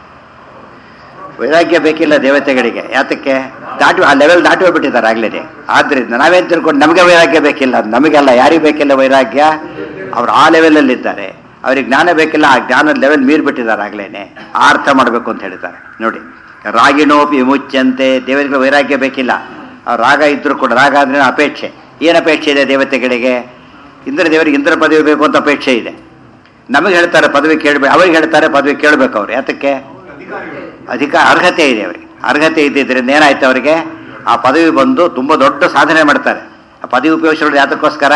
A: ವೈರಾಗ್ಯ ಬೇಕಿಲ್ಲ ದೇವತೆಗಳಿಗೆ ಯಾತಕ್ಕೆ ದಾಟಿ ಆ ಲೆವೆಲ್ ದಾಟಿ ಹೋಗ್ಬಿಟ್ಟಿದ್ದಾರೆ ಆಗ್ಲೇನೆ ಆದ್ರಿಂದ ನಾವೇನ್ ತಿಳ್ಕೊಂಡು ನಮಗೆ ವೈರಾಗ್ಯ ಬೇಕಿಲ್ಲ ನಮಗೆಲ್ಲ ಯಾರಿಗೆ ಬೇಕಿಲ್ಲ ವೈರಾಗ್ಯ ಅವ್ರು ಆ ಲೆವೆಲಲ್ಲಿ ಇದ್ದಾರೆ ಅವ್ರಿಗೆ ಜ್ಞಾನ ಬೇಕಿಲ್ಲ ಆ ಜ್ಞಾನದ ಲೆವೆಲ್ ಮೀರ್ಬಿಟ್ಟಿದ್ದಾರೆ ಆಗ್ಲೇನೆ ಆ ಅರ್ಥ ಮಾಡಬೇಕು ಅಂತ ಹೇಳ್ತಾರೆ ನೋಡಿ ರಾಗಿಣೋಪಿ ಮುಚ್ಚಂತೆ ದೇವರಿಗೆ ವೈರಾಗ್ಯ ಬೇಕಿಲ್ಲ ಆ ರಾಗ ಇದ್ರೂ ಕೂಡ ರಾಗ ಅಂದ್ರೆ ಅಪೇಕ್ಷೆ ಏನು ಅಪೇಕ್ಷೆ ಇದೆ ದೇವತೆಗಳಿಗೆ ಇಂದ್ರ ದೇವರಿಗೆ ಇಂದ್ರ ಪದವಿ ಬೇಕು ಅಂತ ಅಪೇಕ್ಷೆ ಇದೆ ನಮಗೆ ಹೇಳ್ತಾರೆ ಪದವಿ ಕೇಳಬೇಕು ಅವ್ರಿಗೆ ಹೇಳ್ತಾರೆ ಪದವಿ ಕೇಳಬೇಕು ಅವ್ರು ಯಾತಕ್ಕೆ ಅಧಿಕ ಅರ್ಹತೆ ಇದೆ ಅವರಿಗೆ ಅರ್ಹತೆ ಇದ್ದಿದ್ದರಿಂದ ಏನಾಯ್ತು ಅವರಿಗೆ ಆ ಪದವಿ ಬಂದು ತುಂಬ ದೊಡ್ಡ ಸಾಧನೆ ಮಾಡ್ತಾರೆ ಆ ಪದವಿ ಉಪಯೋಗಿಸೋದು ಯಾತಕ್ಕೋಸ್ಕರ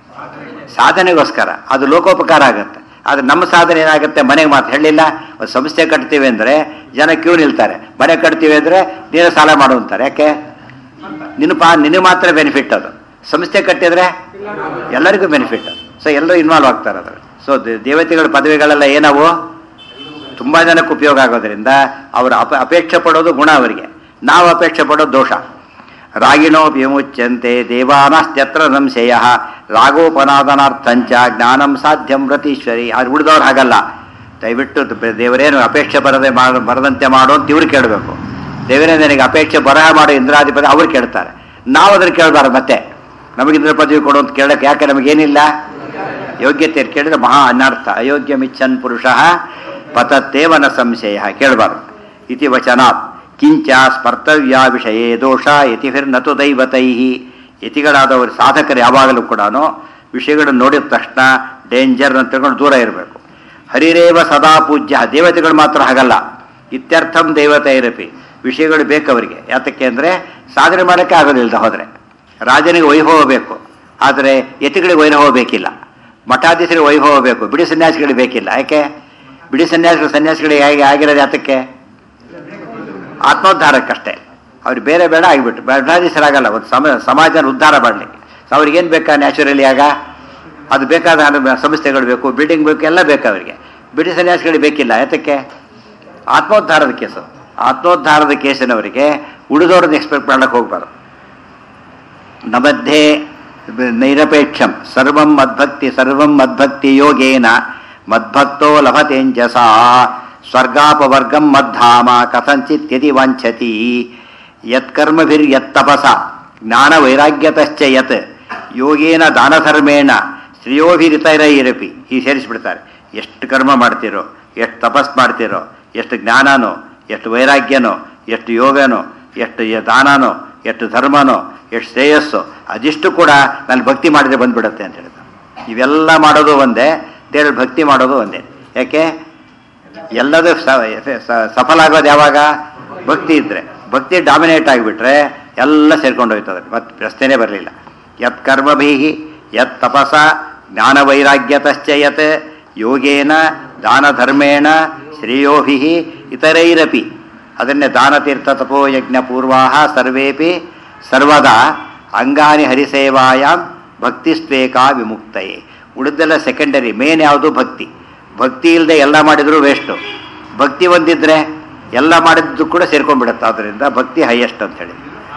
A: ಸಾಧನೆಗೋಸ್ಕರ ಅದು ಲೋಕೋಪಕಾರ ಆಗುತ್ತೆ ಆದರೆ ನಮ್ಮ ಸಾಧನೆ ಏನಾಗುತ್ತೆ ಮನೆಗೆ ಮಾತು ಹೇಳಿಲ್ಲ ಒಂದು ಸಂಸ್ಥೆ ಕಟ್ತೀವಿ ಅಂದರೆ ಜನ ಕ್ಯೂ ನಿಲ್ತಾರೆ ಮನೆ ಕಟ್ತೀವಿ ಅಂದರೆ ನೀನು ಸಾಲ ಮಾಡು ಅಂತಾರೆ ಯಾಕೆ ನಿನ್ನ ಪಾ ನಿನಗೆ ಮಾತ್ರ ಬೆನಿಫಿಟ್ ಅದು ಸಂಸ್ಥೆ ಕಟ್ಟಿದ್ರೆ ಎಲ್ಲರಿಗೂ ಬೆನಿಫಿಟ್ ಅದು ಸೊ ಎಲ್ಲರೂ ಇನ್ವಾಲ್ವ್ ಆಗ್ತಾರೆ ಅದ್ರ ಸೊ ದೇವತೆಗಳ ಪದವಿಗಳೆಲ್ಲ ಏನವು ತುಂಬ ಜನಕ್ಕೆ ಉಪಯೋಗ ಆಗೋದ್ರಿಂದ ಅವರು ಅಪ ಅಪೇಕ್ಷೆ ಪಡೋದು ಗುಣ ಅವರಿಗೆ ನಾವು ಅಪೇಕ್ಷೆ ಪಡೋದು ದೋಷ ರಾಗಿಣೋ ವಿಮುಚ್ಯಂತೆ ದೇವಾನಸ್ತ್ಯತ್ರ ಸಂಶಯ ರಾಗೋಪನಾದನಾರ್ಥಂಚ ಜ್ಞಾನಂ ಸಾಧ್ಯಂ ಪ್ರತೀಶ್ವರಿ ಅದು ಉಳಿದವ್ರು ಹಾಗಲ್ಲ ದಯವಿಟ್ಟು ದ- ದೇವರೇನು ಅಪೇಕ್ಷೆ ಬರದೆ ಮಾಡ ಬರದಂತೆ ಮಾಡು ಅಂತ ಇವ್ರು ಕೇಳಬೇಕು ದೇವರೇ ನನಗೆ ಅಪೇಕ್ಷೆ ಬರಹ ಮಾಡೋ ಇಂದ್ರಾಧಿಪತಿ ಅವ್ರು ಕೇಳ್ತಾರೆ ನಾವು ಅದನ್ನು ಕೇಳಬಾರ್ದು ಮತ್ತೆ ನಮಗೆ ಇಂದ್ರ ಪದವಿ ಕೊಡು ಅಂತ ಕೇಳಕ್ಕೆ ಯಾಕೆ ನಮಗೇನಿಲ್ಲ ಯೋಗ್ಯತೆ ಕೇಳಿದ್ರೆ ಮಹಾ ಅನರ್ಥ ಅಯೋಗ್ಯ ಮಿಚ್ಚನ್ ಪುರುಷ ಪತತ್ತೇವನ ಸಂಶಯ ಕೇಳಬಾರ್ದು ಇತಿ ವಚನಾತ್ ಕಿಂಚ ಸ್ಪರ್ತವ್ಯ ವಿಷಯೇ ದೋಷ ಯತಿಭಿರ್ನತು ದೈವತೈ ಯತಿಗಳಾದವರು ಸಾಧಕರು ಯಾವಾಗಲೂ ಕೂಡ ವಿಷಯಗಳನ್ನು ನೋಡಿದ ತಕ್ಷಣ ಡೇಂಜರ್ ಅಂತ ತಿಳ್ಕೊಂಡು ದೂರ ಇರಬೇಕು ಹರಿರೇವ ಸದಾ ಪೂಜ್ಯ ದೇವತೆಗಳು ಮಾತ್ರ ಹಾಗಲ್ಲ ಇತ್ಯರ್ಥಂ ದೇವತೆ ಇರಪಿ ವಿಷಯಗಳು ಬೇಕು ಅವರಿಗೆ ಯಾತಕ್ಕೆ ಅಂದರೆ ಸಾಧನೆ ಮಾಡೋಕ್ಕೆ ಆಗೋದಿಲ್ಲ ಹೋದರೆ ರಾಜನಿಗೆ ವೈಭವ ಬೇಕು ಆದರೆ ಯತಿಗಳಿಗೆ ವೈಭವ ಬೇಕಿಲ್ಲ ಮಠಾಧೀಶರಿಗೆ ವೈಭವ ಬೇಕು ಬಿಡಿ ಸನ್ಯಾಸಿಗಳಿಗೆ ಬೇಕಿಲ್ಲ ಯಾಕೆ ಬಿಡಿ ಸನ್ಯಾಸಿಗಳು ಸನ್ಯಾಸಿಗಳಿಗೆ ಹೇಗೆ ಆಗಿರೋದು ಯಾತಕ್ಕೆ ಆತ್ಮೋದ್ಧಾರಕ್ಕಷ್ಟೇ ಅವ್ರಿಗೆ ಬೇರೆ ಬೇಡ ಆಗಿಬಿಟ್ಟು ಮಠಾಧೀಶರಾಗಲ್ಲ ಒಂದು ಸಮ ಸಮಾಜನ ಉದ್ಧಾರ ಮಾಡಲಿಕ್ಕೆ ಸೊ ಅವ್ರಿಗೇನು ಬೇಕಾ ನ್ಯಾಚುರಲಿ ಆಗ ಅದು ಬೇಕಾದ ಹಣ- ಸಂಸ್ಥೆಗಳು ಬೇಕು ಬಿಲ್ಡಿಂಗ್ ಬೇಕು ಎಲ್ಲ ಬೇಕು ಅವರಿಗೆ ಬಿಡಿ ಸನ್ಯಾಸಿಗಳಿಗೆ ಬೇಕಿಲ್ಲ ಯಾತಕ್ಕೆ ಆತ್ಮೋದ್ಧಾರದ ಕೇಸು ಆತ್ಮೋದ್ಧಾರದ ಕೇಸಿನವರಿಗೆ ಉಳಿದವ್ರನ್ನ ಎಕ್ಸ್ಪೆಕ್ಟ್ ಮಾಡಕ್ಕೆ ಹೋಗ್ಬಾರ್ದು ನಮಧ್ಯೆ ನೈರಪೇಕ್ಷಂ ಸರ್ವಂ ಮದ್ಭಕ್ತಿ ಸರ್ವಂ ಮದ್ಭಕ್ತಿ ಯೋಗೇನ ಮದ್ಭಕ್ತೋ ಲಭತೆಂಜಸ ಸ್ವರ್ಗಾಪವರ್ಗಂ ಮದ್ಧಾಮ ಕಥಂಚಿತ್ ಯದಿ ವಾಂಛತಿ ಯತ್ಕರ್ಮಭಿರ್ಯತ್ತಪಸ ಜ್ಞಾನ ವೈರಾಗ್ಯತಶ್ಚ ಯತ್ ಯೋಗೇನ ದಾನಧರ್ಮೇಣ ಶ್ರೇಯೋಭಿರಿತೈರೈರಪಿ ಈ ಸೇರಿಸ್ಬಿಡ್ತಾರೆ ಎಷ್ಟು ಕರ್ಮ ಮಾಡ್ತೀರೋ ಎಷ್ಟು ತಪಸ್ ಮಾಡ್ತೀರೋ ಎಷ್ಟು ಜ್ಞಾನನೋ ಎಷ್ಟು ವೈರಾಗ್ಯನೋ ಎಷ್ಟು ಯೋಗನೋ ಎಷ್ಟು ಯ- ದಾನನೋ ಎಷ್ಟು ಧರ್ಮನೋ ಎಷ್ಟು ಶ್ರೇಯಸ್ಸು ಅದಿಷ್ಟು ಕೂಡ ನಾನು ಭಕ್ತಿ ಮಾಡಿದ್ರೆ ಬಂದ್ಬಿಡುತ್ತೆ ಅಂತ ಹೇಳ್ತಾರೆ ಇವೆಲ್ಲ ಮಾಡೋದು ಒಂದೇ ದೇವ್ರ ಭಕ್ತಿ ಮಾಡೋದು ಒಂದೇ ಯಾಕೆ ಎಲ್ಲದೂ ಸ- ಸ- ಸಫಲ ಆಗೋದು ಯಾವಾಗ ಭಕ್ತಿ ಇದ್ರೆ ಭಕ್ತಿ ಡಾಮಿನೇಟ್ ಆಗಿಬಿಟ್ರೆ ಎಲ್ಲ ಸೇರ್ಕೊಂಡು ಹೋಯ್ತದೆ ಮತ್ತೆ ಪ್ರಶ್ನೆನೇ ಬರಲಿಲ್ಲ ಯತ್ ಕರ್ಮಭೀಹಿ ಯತ್ ತಪಸ ಜ್ಞಾನ ವೈರಾಗ್ಯತಶ್ಚ ಯತ್ ಯೋಗೇನ ದಾನ ಧರ್ಮೇಣ ಶ್ರೇಯೋಭಿ ಇತರೈರಪಿ ಅದನ್ನೇ ದಾನ ತೀರ್ಥ ತಪೋ ಯಜ್ಞ ಪೂರ್ವಾ ಸರ್ವೇಪಿ ಸರ್ವದಾ ಅಂಗಾನಿ ಹರಿಸೇವಾಯಾಂ ಭಕ್ತಿಸ್ವೇಕಾ ವಿಮುಕ್ತಯೇ ಉಳಿದೆಲ್ಲ ಸೆಕೆಂಡರಿ ಮೇನ್ ಯಾವುದು ಭಕ್ತಿ ಭಕ್ತಿ ಇಲ್ಲದೆ ಎಲ್ಲ ಮಾಡಿದರೂ ವೇಸ್ಟು ಭಕ್ತಿ ಒಂದಿದ್ರೆ ಎಲ್ಲ ಮಾಡಿದ್ದು ಕೂಡ ಸೇರ್ಕೊಂಡ್ಬಿಡುತ್ತೆ ಆದ್ದರಿಂದ ಭಕ್ತಿ ಹೈಯೆಸ್ಟ್ ಅಂತೇಳಿ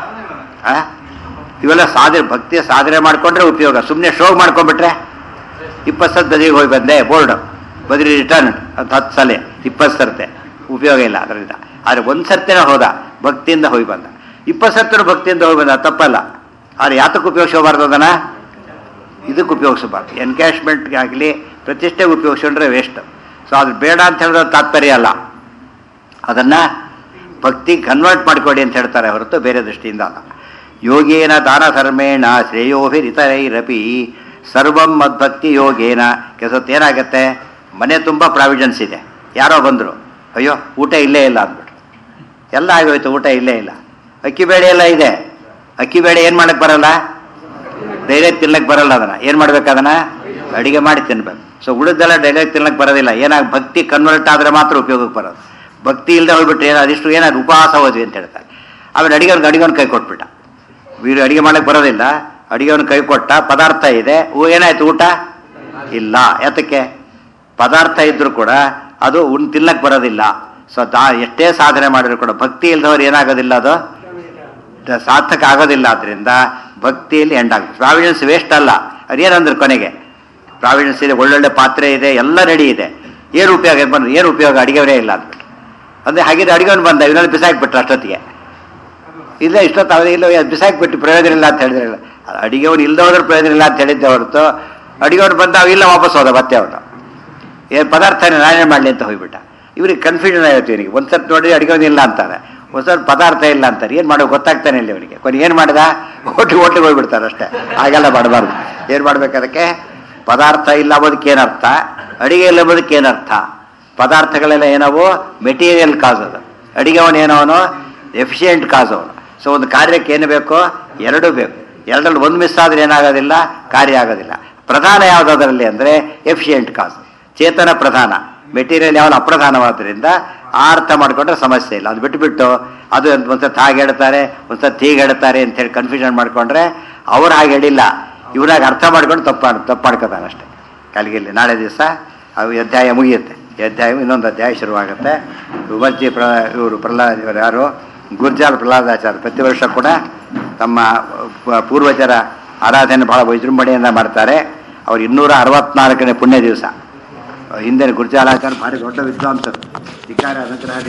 A: ಆ ಇವೆಲ್ಲ ಸಾಧನೆ ಭಕ್ತಿಯ ಸಾಧನೆ ಮಾಡ್ಕೊಂಡ್ರೆ ಉಪಯೋಗ ಸುಮ್ಮನೆ ಶೋ ಮಾಡ್ಕೊಂಡ್ಬಿಟ್ರೆ ಇಪ್ಪತ್ತು ಸತ್ ಬದಿಗೆ ಹೋಗಿ ಬಂದೆ ಬೋರ್ಡ್ ಬದ್ರಿ ರಿಟರ್ನ್ ಅಂತ ಹತ್ತು ಸಲ ಇಪ್ಪತ್ತು ಸರ್ತೆ ಉಪಯೋಗ ಇಲ್ಲ ಅದರಿಂದ ಆದರೆ ಒಂದು ಸರ್ತಿನ ಹೋದ ಭಕ್ತಿಯಿಂದ ಹೋಗಿ ಬಂದ ಇಪ್ಪತ್ತು ಸರ್ತಿನ ಭಕ್ತಿಯಿಂದ ಹೋಗಿ ಬಂದ ತಪ್ಪಲ್ಲ ಆದರೆ ಯಾತಕ್ಕೆ ಉಪಯೋಗಿಸಬಾರ್ದು ಅದನ್ನ ಇದಕ್ಕೆ ಉಪಯೋಗಿಸಬಾರ್ದು ಎನ್ಕ್ಯಾಶ್ಮೆಂಟ್ಗೆ ಆಗಲಿ ಪ್ರತಿಷ್ಠೆಗೆ ಉಪಯೋಗಿಸ್ಕೊಂಡ್ರೆ ವೇಸ್ಟ್ ಸೊ ಅದು ಬೇಡ ಅಂತ ಹೇಳಿದ್ರೆ ತಾತ್ಪರ್ಯ ಅಲ್ಲ ಅದನ್ನು ಭಕ್ತಿ ಕನ್ವರ್ಟ್ ಮಾಡಿಕೊಡಿ ಅಂತ ಹೇಳ್ತಾರೆ ಹೊರತು ಬೇರೆ ದೃಷ್ಟಿಯಿಂದ ಅಲ್ಲ ಯೋಗೇನ ದಾನ ಧರ್ಮೇಣ ಶ್ರೇಯೋಭಿರಿತರೈರಪಿ ಸರ್ವಂ ಮದ್ಭಕ್ತಿ ಯೋಗೇನ ಕೆಲಸತ್ತು ಏನಾಗುತ್ತೆ ಮನೆ ತುಂಬ ಪ್ರಾವಿಷನ್ಸ್ ಇದೆ ಯಾರೋ ಬಂದರು ಅಯ್ಯೋ ಊಟ ಇಲ್ಲೇ ಇಲ್ಲ ಅಂದ್ಬಿಟ್ರು ಎಲ್ಲ ಆಗೋಯ್ತು ಊಟ ಇಲ್ಲೇ ಇಲ್ಲ ಅಕ್ಕಿ ಬೇಳೆ ಎಲ್ಲ ಇದೆ ಅಕ್ಕಿ ಬೇಳೆ ಏನು ಮಾಡಕ್ಕೆ ಬರಲ್ಲ ಡೈರೆಕ್ಟ್ ತಿನ್ನಕ್ಕೆ ಬರಲ್ಲ ಅದನ್ನು ಏನು ಮಾಡ್ಬೇಕು ಅದನ್ನು ಅಡಿಗೆ ಮಾಡಿ ತಿನ್ಬೇಕು ಸೊ ಉಳಿದೆಲ್ಲ ಡೈರೆಕ್ಟ್ ತಿನ್ನಕ್ಕೆ ಬರೋದಿಲ್ಲ ಏನಾಗ ಭಕ್ತಿ ಕನ್ವರ್ಟ್ ಆದರೆ ಮಾತ್ರ ಉಪಯೋಗಕ್ಕೆ ಬರೋದು ಭಕ್ತಿ ಇಲ್ಲದೆ ಹೋಗ್ಬಿಟ್ರೆ ಏನೋ ಅದಿಷ್ಟು ಏನಾದ್ರು ಉಪವಾಸ ಹೋದ್ವಿ ಅಂತ ಹೇಳ್ತಾರೆ ಆಮೇಲೆ ಅಡಿಗೆವ್ನಿಗೆ ಅಡಿಗೆವ್ನ ಕೈ ಕೊಟ್ಬಿಟ್ಟ ವೀರು ಅಡಿಗೆ ಮಾಡಕ್ಕೆ ಬರೋದಿಲ್ಲ ಅಡಿಗೆವ್ನ ಕೈ ಕೊಟ್ಟ ಪದಾರ್ಥ ಇದೆ ಊ ಏನಾಯ್ತು ಊಟ ಇಲ್ಲ ಯಾತಕ್ಕೆ ಪದಾರ್ಥ ಇದ್ರೂ ಕೂಡ ಅದು ಉಣ್ ತಿನ್ನಕ್ಕೆ ಬರೋದಿಲ್ಲ ಸೊ ದಾ ಎಷ್ಟೇ ಸಾಧನೆ ಮಾಡಿದ್ರು ಕೂಡ ಭಕ್ತಿ ಇಲ್ದವ್ರು ಏನಾಗೋದಿಲ್ಲ ಅದು ದ- ಸಾರ್ಥಕ ಆಗೋದಿಲ್ಲ ಆದ್ದರಿಂದ ಭಕ್ತಿಯಲ್ಲಿ ಎಂಡ್ ಆಗುತ್ತೆ ಪ್ರಾವಿಡೆನ್ಸ್ ವೇಸ್ಟ್ ಅಲ್ಲ ಅದೇನಂದ್ರೆ ಕೊನೆಗೆ ಪ್ರಾವಿಡೆನ್ಸ್ ಇದೆ ಒಳ್ಳೊಳ್ಳೆ ಪಾತ್ರೆ ಇದೆ ಎಲ್ಲ ರೆಡಿ ಇದೆ ಏನು ಉಪಯೋಗ ಬಂದು ಏನು ಉಪಯೋಗ ಅಡಿಗೆವರೇ ಇಲ್ಲ ಅಂದ್ಬಿಟ್ಟು ಅಂದರೆ ಹಾಗಿದ್ರೆ ಅಡಿಗೆವನು ಬಂದ ಇವನಲ್ಲಿ ಬಿಸಾಕ್ಬಿಟ್ರು ಅಷ್ಟೊತ್ತಿಗೆ ಇಲ್ಲ ಇಷ್ಟೊತ್ತು ಅವರೇ ಇಲ್ಲ ಅದು ಬಿಸಾಕ್ಬಿಟ್ಟು ಪ್ರಯೋಜನ ಇಲ್ಲ ಅಂತ ಹೇಳಿದ್ರಲ್ಲ ಅಡಿಗೆವನು ಇಲ್ಲದೆ ಹೋದ್ರೆ ಪ್ರಯೋಜನ ಇಲ್ಲ ಅಂತ ಹೇಳಿದ್ದೆ ಹೊರತು ಅಡಿಗೆವನು ಬಂದ ಅವಿಲ್ಲ ವಾಪಸ್ ಹೋದ ಮತ್ತೆ ಅವನು ಏನು ಪದಾರ್ಥನೇ ನಾನೇ ಮಾಡಲಿ ಅಂತ ಹೋಗ್ಬಿಟ್ಟ ಇವ್ರಿಗೆ ಕನ್ಫ್ಯೂಷನ್ ಆಗುತ್ತೆ ಇವನಿಗೆ ಒಂದು ಸರ್ತಿ ನೋಡಿ ಅಡಿಗೆವನು ಇಲ್ಲ ಅಂತಾರೆ ಒಂದು ಸರ್ತಿ ಪದಾರ್ಥ ಇಲ್ಲ ಅಂತಾರೆ ಏನು ಮಾಡೋ ಗೊತ್ತಾಗ್ತಾನೆ ಇಲ್ಲ ಇವನಿಗೆ ಕೊನೆ ಏನು ಮಾಡ್ದ ಹೋಟ್ಲು ಹೋಟ್ಲಿಗೆ ಹೋಗ್ಬಿಡ್ತಾರೆ ಅಷ್ಟೇ ಹಾಗೆಲ್ಲ ಮಾಡಬಾರ್ದು ಏನು ಮಾಡ್ಬೇಕು ಅದಕ್ಕೆ ಪದಾರ್ಥ ಇಲ್ಲ ಅಂಬೋದಕ್ಕೆ ಏನರ್ಥ ಅಡಿಗೆ ಇಲ್ಲ ಅಂಬೋದಕ್ಕೆ ಏನರ್ಥ ಪದಾರ್ಥಗಳೆಲ್ಲ ಏನವು ಮೆಟೀರಿಯಲ್ ಕಾಸ್ ಅದು ಅಡಿಗೆವನು ಏನವನು ಎಫಿಷಿಯೆಂಟ್ ಕಾಸ್ ಅವನು ಸೊ ಒಂದು ಕಾರ್ಯಕ್ಕೆ ಏನು ಬೇಕೋ ಎರಡೂ ಬೇಕು ಎರಡರಲ್ಲಿ ಒಂದು ಮಿಸ್ ಆದರೆ ಏನಾಗೋದಿಲ್ಲ ಕಾರ್ಯ ಆಗೋದಿಲ್ಲ ಪ್ರಧಾನ ಯಾವುದಾದ್ರಲ್ಲಿ ಅಂದರೆ ಎಫಿಷಿಯೆಂಟ್ ಕಾಸ್ ಚೇತನ ಪ್ರಧಾನ ಮೆಟೀರಿಯಲ್ ಯಾವಾಗ ಅಪ್ರಧಾನವಾದ್ದರಿಂದ ಆ ಅರ್ಥ ಮಾಡಿಕೊಂಡ್ರೆ ಸಮಸ್ಯೆ ಇಲ್ಲ ಅದು ಬಿಟ್ಟುಬಿಟ್ಟು ಅದು ಒಂದ್ಸತಿ ಹಾಗೆ ಹೇಳ್ತಾರೆ ಒಂದ್ಸತಿ ಹೀಗೆ ಹೇಳ್ತಾರೆ ಅಂತೇಳಿ ಕನ್ಫ್ಯೂಷನ್ ಮಾಡಿಕೊಂಡ್ರೆ ಅವ್ರು ಹಾಗೆ ಹೇಳಿಲ್ಲ ಇವನಾಗ ಅರ್ಥ ಮಾಡ್ಕೊಂಡು ತಪ್ಪು ತಪ್ಪು ಮಾಡ್ಕೋತಾನೆ ಅಷ್ಟೇ ಕಲಿಗಿಲ್ಲಿ ನಾಳೆ ದಿವಸ ಅವು ಈ ಅಧ್ಯಾಯ ಮುಗಿಯುತ್ತೆ ಈ ಅಧ್ಯಾಯ ಇನ್ನೊಂದು ಅಧ್ಯಾಯ ಶುರುವಾಗುತ್ತೆ ವಿಮರ್ಜಿ ಪ್ರ ಇವರು ಪ್ರಹ್ಲಾದ್ ಇವರು ಯಾರು ಗುರ್ಜಾಲ್ ಪ್ರಹ್ಲಾದಾಚಾರ್ಯ ಪ್ರತಿ ವರ್ಷ ಕೂಡ ತಮ್ಮ ಪ- ಪೂರ್ವಜರ ಆರಾಧನೆ ಬಹಳ ವಿಜೃಂಭಣೆಯಿಂದ ಮಾಡ್ತಾರೆ ಅವ್ರು ಇನ್ನೂರ ಅರವತ್ನಾಲ್ಕನೇ ಪುಣ್ಯ ದಿವಸ ಹಿಂದೆ ಗುರ್ಜಾಲಾಚಾರ್ಯ ಭಾರಿ ದೊಡ್ಡ ವಿದ್ವಾಂಸರು ಧಿಕಾರ ಅನುಗ್ರಹ